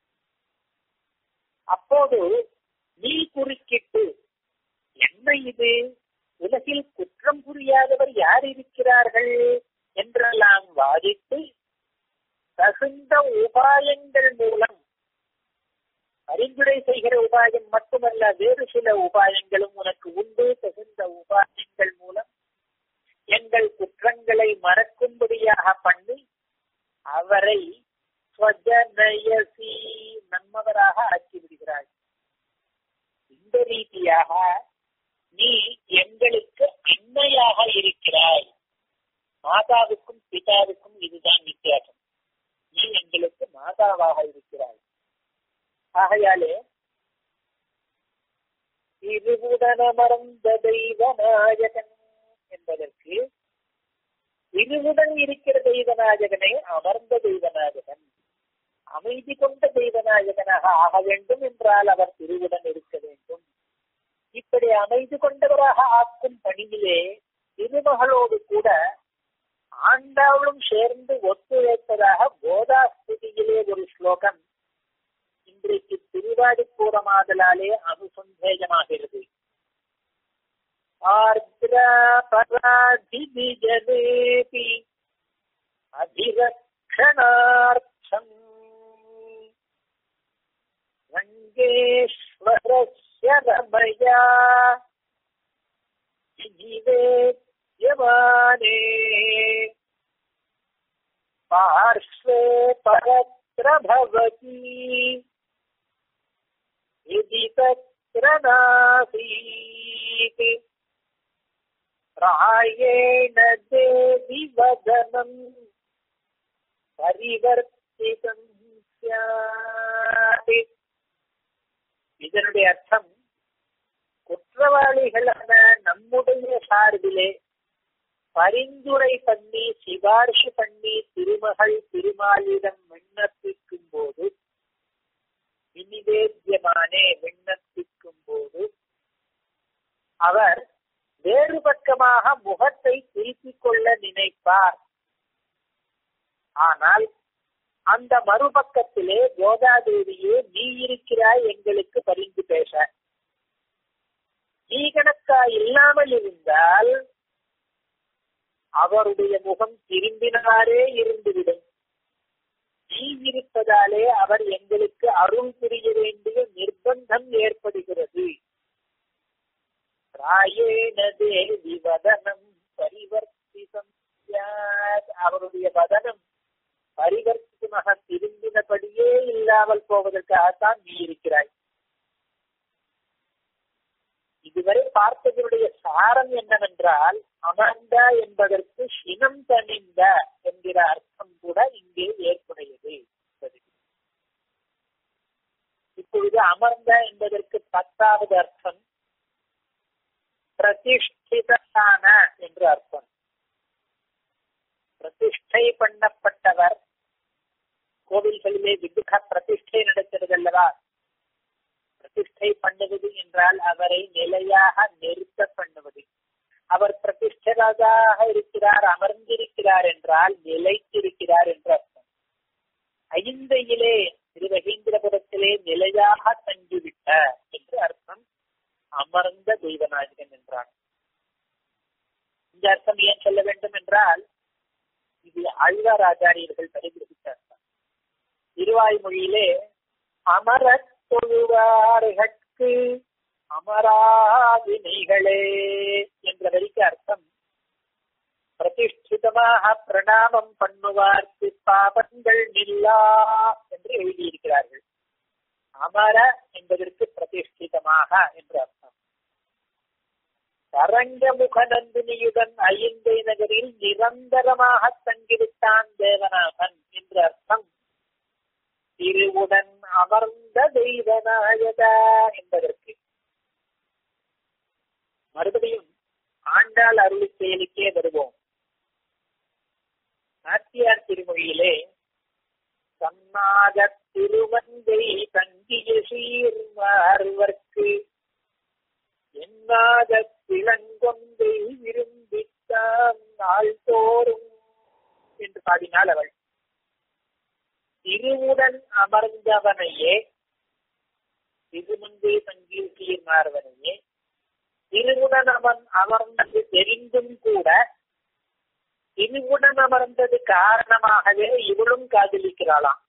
அப்போது நீ குறுக்கிட்டு என்ன இது உலகில் குற்றம் புரியாதவர் யார் இருக்கிறார்கள் என்றெல்லாம் வாதிட்டு தகுந்த உபாயங்கள் மூலம் பரிந்துரை செய்கிற உபாயம் மட்டுமல்ல வேறு சில உபாயங்களும் உனக்கு உண்டு தகுந்த உபாயங்கள் மூலம் எங்கள் குற்றங்களை மறக்கும்படியாக பண்ணி அவரை ஸ்வஜனயசி நம்மவராக ஆக்கி விடுகிறாய் இந்த ரீதியாக நீ எங்களுக்கு அன்னையாக இருக்கிறாய் மாதாவுக்கும் பிதாவுக்கும் இதுதான் வித்தியாசம் நீ எங்களுக்கு மாதாவாக இருக்கிறாய் ஆகையாலே இருவுடனமர்ந்த தெய்வநாயகன் என்பதற்கு இருவுடன் இருக்கிற தெய்வநாயகனே அமர்ந்த தெய்வநாயகன் அமைதி கொண்ட தெய்வநாயகனாக ஆக வேண்டும் என்றால் அவர் திருவுடன் இருக்க வேண்டும் இப்படி அமைதி கொண்டவராக ஆக்கும் பணியிலே திருமகளோடு கூட ஆண்டாளும் சேர்ந்து ஒத்துழைப்பதாக கோதாஸ்துதியிலே ஒரு ஸ்லோகம் இன்றைக்கு திருவாடி கூறமாதலாலே அனுசந்தேகமாகிறது ஆர்திராபராதிஜனேபி அபிரக்ஷணார்த்தம் ரங்கேஸ்வரஸ்ய ரமயா जीवेद्यमाने पार्श्वे परत्र भवति यदि तत्र नासीत् प्रायेण देवि वदनम् परिवर्तितम् स्यात् இதனுடைய அர்த்தம் குற்றவாளிகளான நம்முடைய சார்பிலே பரிந்துரை பண்ணி சிபார்சு பண்ணி திருமகள் திருமாலிடம் விண்ணப்பிக்கும் போது விநிவேத்தியமானே விண்ணப்பிக்கும் போது அவர் வேறு பக்கமாக முகத்தை திருப்பிக் கொள்ள நினைப்பார் ஆனால் அந்த மறுபக்கத்திலே கோதாதேவியே நீ இருக்கிறாய் எங்களுக்கு பரிந்து பேச நீ கணக்கா இல்லாமல் இருந்தால் அவருடைய முகம் திரும்பினவாறே இருந்துவிடும் நீ இருப்பதாலே அவர் எங்களுக்கு அருள் புரிய வேண்டிய நிர்பந்தம் ஏற்படுகிறது ராயேன தேவி வதனம் பரிவர்த்திதம் அவருடைய வதனம் பரிவர்த்திதமாக திரும்பினபடியே இல்லாமல் போவதற்காகத்தான் நீ இருக்கிறாய் இதுவரை பார்த்ததனுடைய சாரம் என்னவென்றால் அமர்ந்த என்பதற்கு சினம் தணிந்த என்கிற அர்த்தம் கூட இங்கே ஏற்புடையது இப்பொழுது அமர்ந்த என்பதற்கு பத்தாவது அர்த்தம் பிரதிஷ்டிதான என்று அர்த்தம் பிரதிஷ்டை பண்ணப்பட்டவர் கோவில்களிலே விக்கிரக பிரதிஷ்டை நடக்கிறது அல்லவா பிரதிஷ்டை பண்ணுவது என்றால் அவரை நிலையாக நிறுத்த பண்ணுவது அவர் பிரதிஷ்டராக இருக்கிறார் அமர்ந்திருக்கிறார் என்றால் நிலைத்திருக்கிறார் என்று அர்த்தம் ஐந்தையிலே திருவகீந்திரபுரத்திலே நிலையாக தங்கிவிட்ட என்று அர்த்தம் அமர்ந்த தெய்வநாயகன் என்றார் இந்த அர்த்தம் ஏன் சொல்ல வேண்டும் என்றால் இது ஆழ்வாராச்சாரியர்கள் கடைபிடித்த அர்த்தம் திருவாய்மொழியிலே அமரத் தொழுவார்கட்கு அமராவினைகளே என்ற வரிக்கு அர்த்தம் பிரதிஷ்டிதமாக பிரணாமம் பண்ணுவார்க்கு பாபங்கள் நில்லா என்று எழுதியிருக்கிறார்கள் அமர என்பதற்கு பிரதிஷ்டிதமாக என்று அர்த்தம் தரங்கமுக நந்தினியுடன் ஐந்தை நகரில் நிரந்தரமாக தங்கிவிட்டான் தேவநாதன் என்று அர்த்தம் திருவுடன் அமர்ந்த தெய்வநாயக என்பதற்கு மறுபடியும் ஆண்டாள் அருளி செயலுக்கே வருவோம் நாட்டியார் திருமொழியிலே சன்னாக திருவந்தை தங்கிய சீர்மார்வர்க்கு என்னாக திளங்கொந்தை விரும்பித்தான் நாள்தோறும் என்று பாடினாள் அவள் திருவுடன் அமர்ந்தவனையே திருமந்தை தங்கிய சீர்மார்வனையே திருவுடன் அவன் அமர்ந்தது தெரிந்தும் கூட திருவுடன் அமர்ந்தது காரணமாகவே இவளும் காதலிக்கிறாளாம்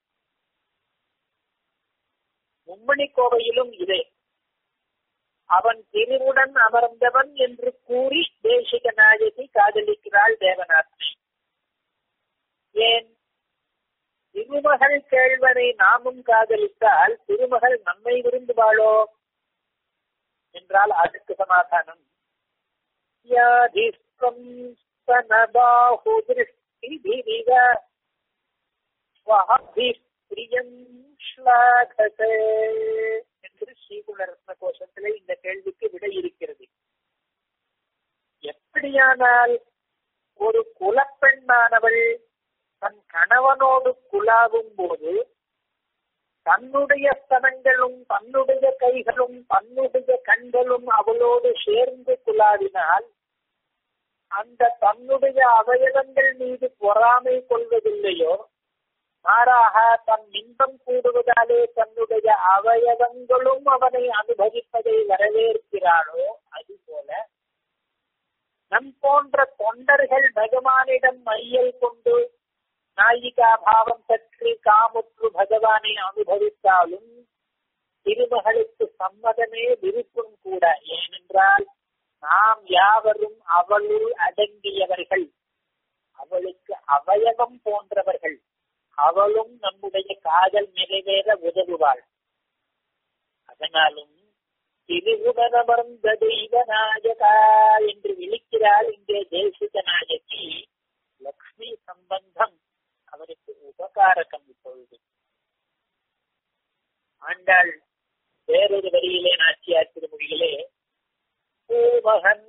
மும்மணி கோவையிலும் இதே அவன் திருவுடன் அமர்ந்தவன் என்று கூறி தேசிக நாயகி காதலிக்கிறாள் தேவநாத்ரி ஏன் திருமகள் கேழ்வனை நாமும் காதலித்தால் திருமகள் நம்மை விரும்புவாளோ என்றால் அதுக்கு சமாதானம் யாதிஸ்வம் स्तनबाहुदृष्टिभिरिव ஸ்வஹபிரியம் ஸ்லாகதே என்று ஸ்ரீகுணரத்ன கோஷத்திலே இந்த கேள்விக்கு விடை இருக்கிறது எப்படியானால் ஒரு குலப்பெண்ணானவள் தன் கணவனோடு குலாவும் போது தன்னுடைய ஸ்தனங்களும் தன்னுடைய கைகளும் தன்னுடைய கண்களும் அவளோடு சேர்ந்து குலாவினால் அந்த தன்னுடைய அவயவங்கள் மீது பொறாமை கொள்வதில்லையோ மாறாக தன் இன்பம் கூடுவதாலே தன்னுடைய அவயவங்களும் அவனை அனுபவிப்பதை வரவேற்கிறாளோ அதுபோல நம் போன்ற தொண்டர்கள் பகவானிடம் மையல் கொண்டு நாயிகா பாவம் பற்றி காமுற்று பகவானை அனுபவித்தாலும் திருமகளுக்கு சம்மதமே விருப்பம் கூட ஏனென்றால் நாம் யாவரும் அவளுள் அடங்கியவர்கள் அவளுக்கு அவயவம் போன்றவர்கள் அவளும் நம்முடைய காதல் நிறைவேற உதவுவாள் அதனாலும் திருவுடனமர்ந்த தெய்வ நாயகா என்று விழிக்கிறாள் இங்கே தேசிக நாயகி லக்ஷ்மி சம்பந்தம் அவருக்கு உபகாரகம் இப்பொழுது ஆண்டாள் வேறொரு வரியிலே நாச்சியார் திருமொழியிலே பூமகன்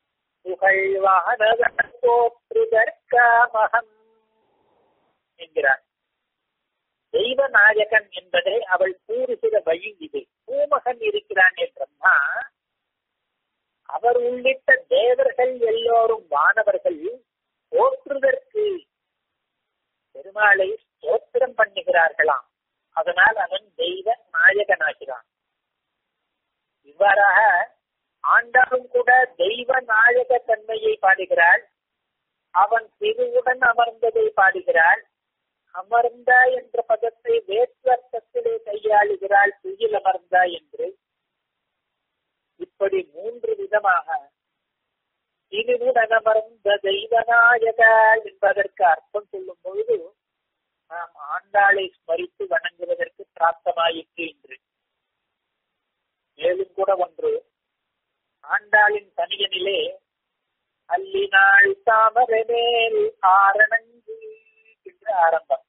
புகழ்வானோற்றுதற்காமகம் என்கிறார் தெய்வ நாயகன் என்பதை அவள் கூறுகிற வழி இது பூமகன் இருக்கிறான் என்றம்மா அவர் உள்ளிட்ட தேவர்கள் எல்லோரும் வானவர்கள் போற்றுதற்கு பெருமாளை ஸ்தோத்திரம் பண்ணுகிறார்களாம் அதனால் அவன் தெய்வ நாயகனாகிறான் இவ்வாறாக ஆண்டாலும் கூட தெய்வ நாயக தன்மையை பாடுகிறாள் அவன் திருவுடன் அமர்ந்ததை பாடுகிறாள் அமர்ந்த என்ற பதத்தை வேற்றத்திலே கையாளுகிறாள் துயில் அமர்ந்த என்று இப்படி மூன்று விதமாக திருவுடன் அமர்ந்த தெய்வநாயக என்பதற்கு அர்த்தம் சொல்லும் பொழுது நாம் ஆண்டாளை ஸ்மரித்து வணங்குவதற்கு பிராப்தமாயிற்று என்று மேலும் கூட ஒன்று ஆண்டாளின் தனியனிலே அல்லினாள் தாமரமேல் ஆரணங்கு என்று ஆரம்பம்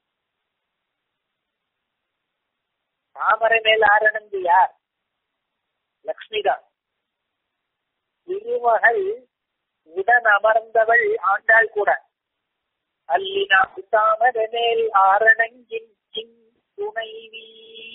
தாமரை மேல் ஆரணங்கு யார் லக்ஷ்மிதான் திருமகள் உடன் அமர்ந்தவள் ஆண்டாள் கூட அல்லினாள் தாமரை மேல் ஆரணங்கின் துணைவி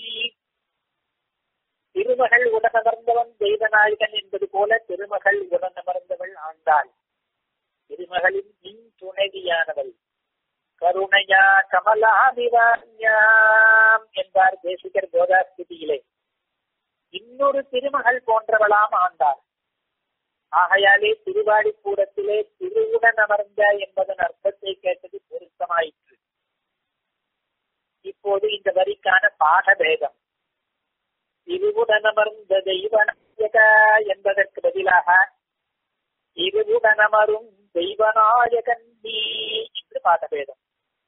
திருமகள் உடனமர்ந்தவன் தெய்வநாயகன் என்பது போல திருமகள் உடனமர்ந்தவள் ஆண்டாள் திருமகளின் இன் துணைவியானவள் கருணையா கமலாதிவான்யாம் என்பார் தேசிகர் கோதாஸ்தியிலே இன்னொரு திருமகள் போன்றவளாம் ஆண்டாள் ஆகையாலே திருவாடிக்கூடத்திலே திருவுடன் அமர்ந்த என்பதன் அர்த்தத்தை கேட்டது பொருத்தமாயிற்று இப்போது இந்த வரிக்கான பாடபேதம் திருவுடனமர்ந்த தெய்வநாயக என்பதற்கு பதிலாக திருவுடனமரும் தெய்வநாயகன் நீ என்று பாடபேதம்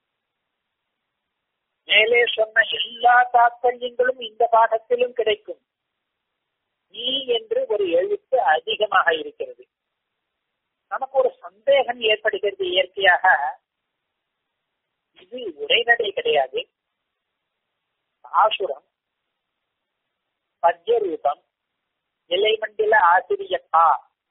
மேலே சொன்ன எல்லா தாத்பரியங்களும் இந்த பாடத்திலும் கிடைக்கும் நீ என்று ஒரு எழுத்து அதிகமாக இருக்கிறது நமக்கு ஒரு சந்தேகம் ஏற்படுகிறது இயற்கையாக இது உரைநடை கிடையாது ஆசுரம் பத்யரூபம் நிலைமண்டல ஆசிரியப்பா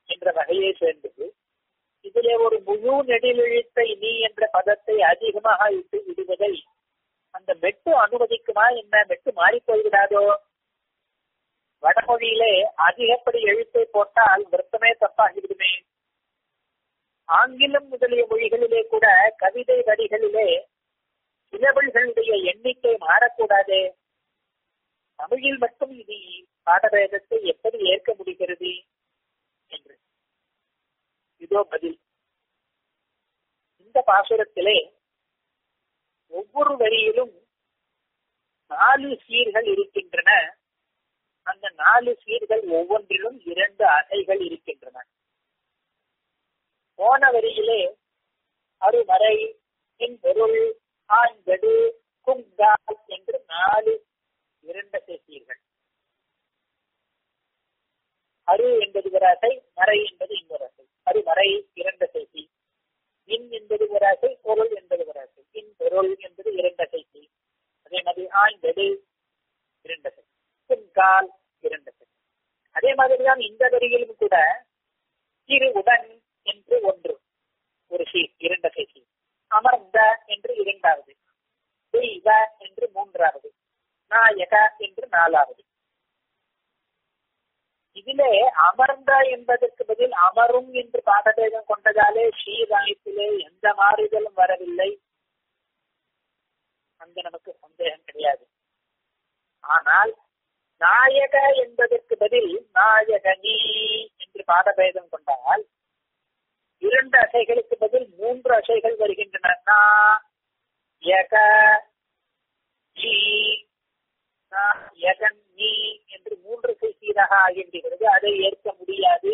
என்ற வகையை சேர்ந்தது இதிலே ஒரு முழு நெடிலெழுத்தை நீ என்ற பதத்தை அதிகமாக இட்டு விடுவதை அந்த மெட்டு அனுமதிக்குமா என்ன மெட்டு மாறி போய்விடாதோ வடமொழியிலே அதிகப்படி எழுத்தை போட்டால் விருத்தமே தப்பாகிவிடுமே ஆங்கிலம் முதலிய மொழிகளிலே கூட கவிதை வரிகளிலே சிலபிள்களுடைய எண்ணிக்கை மாறக்கூடாதே தமிழில் மட்டும் இது பாடவேதத்தை எப்படி ஏற்க முடிகிறது என்று இதோ பதில் இந்த பாசுரத்திலே ஒவ்வொரு வரியிலும் நாலு சீர்கள் இருக்கின்றன அந்த நாலு சீர்கள் ஒவ்வொன்றிலும் இரண்டு அசைகள் இருக்கின்றன போன வரியிலே அருமறை என் பொருள் ஆண்கடு குங்கால் என்று நாலு இரண்டு சீர்கள் அரு என்பது ஒரு அசை மறை என்பது இன்னொரு அசை அருமறை இரண்டு செய்தி இன் என்பது ஒரு அசை பொருள் என்பது ஒரு அசை இன் பொருள் என்பது இரண்டு அசைசி அதே மாதிரி ஆய்ந்தது இரண்டு அசை குங்கால் இரண்டு அசை அதே மாதிரிதான் இந்த வரியிலும் கூட திரு உடன் என்று ஒன்று ஒரு சீர் இரண்டு அசைசி அமர்ந்த என்று இரண்டாவது தெய்வ என்று மூன்றாவது நாயக என்று நாலாவது இதிலே அமர்ந்த என்பதற்கு பதில் அமரும் என்று பாடபேதம் கொண்டதாலே ஸ்ரீராயத்திலே எந்த மாறுதலும் வரவில்லை அங்க நமக்கு சந்தேகம் கிடையாது ஆனால் நாயக என்பதற்கு பதில் நாயகனி என்று பாடபேதம் கொண்டால் இரண்டு அசைகளுக்கு பதில் மூன்று அசைகள் வருகின்றன நா யக ஈ யகன் நீ என்று மூன்று சீராக ஆகின்றது அதை ஏற்க முடியாது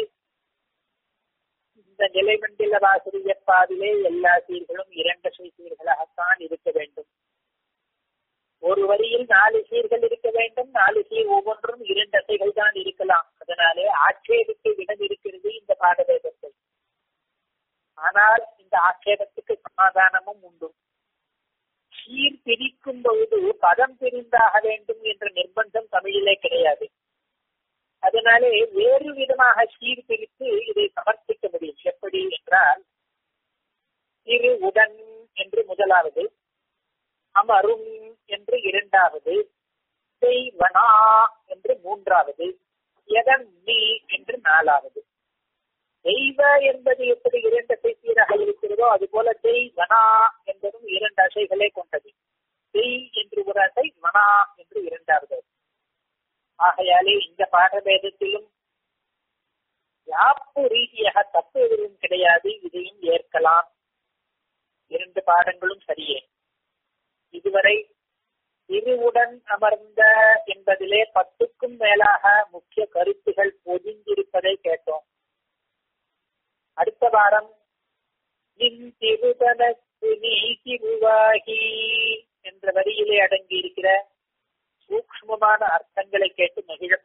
இந்த நிலைமண்டல வாசிரியப்பாவிலே எல்லா சீர்களும் இரண்டு சீர்களாகத்தான் இருக்க வேண்டும் ஒரு வரியில் நாலு சீர்கள் இருக்க வேண்டும் நாலு சீர் ஒவ்வொன்றும் இரண்டு அசைகள் தான் இருக்கலாம் அதனாலே ஆட்சேபிக்க இடம் இருக்கிறது இந்த பாடவேதத்தில் ஆனால் இந்த ஆட்சேபத்துக்கு சமாதானமும் உண்டு சீர் பிரிக்கும் பொழுது பதம் பிரிந்தாக வேண்டும் என்ற நிர்பந்தம் தமிழிலே கிடையாது அதனாலே வேறு விதமாக சீர் பிரித்து இதை சமர்ப்பிக்க முடியும் எப்படி என்றால் திரு உடன் என்று முதலாவது அமரும் என்று இரண்டாவது செய்வனா என்று மூன்றாவது எதன் நீ என்று நாலாவது தெய்வ என்பது எப்படி இரண்டு அசைசீராக இருக்கிறதோ அது போல தெய் வனா என்பதும் இரண்டு அசைகளே கொண்டது தெய் என்று ஒரு அசை வனா என்று இரண்டாவது ஆகையாலே இந்த பாடபேதத்திலும் யாப்பு ரீதியாக தப்பு எதுவும் கிடையாது இதையும் ஏற்கலாம் இரண்டு பாடங்களும் சரியே இதுவரை இருவுடன் அமர்ந்த என்பதிலே பத்துக்கும் மேலாக முக்கிய கருத்துகள் பொதிந்திருப்பதை கேட்டோம் அடுத்த வாரம் நின் திருதனக்கு நீ திருவாகி என்ற வரியிலே அடங்கி இருக்கிற சூக்மமான அர்த்தங்களை கேட்டு மகிழ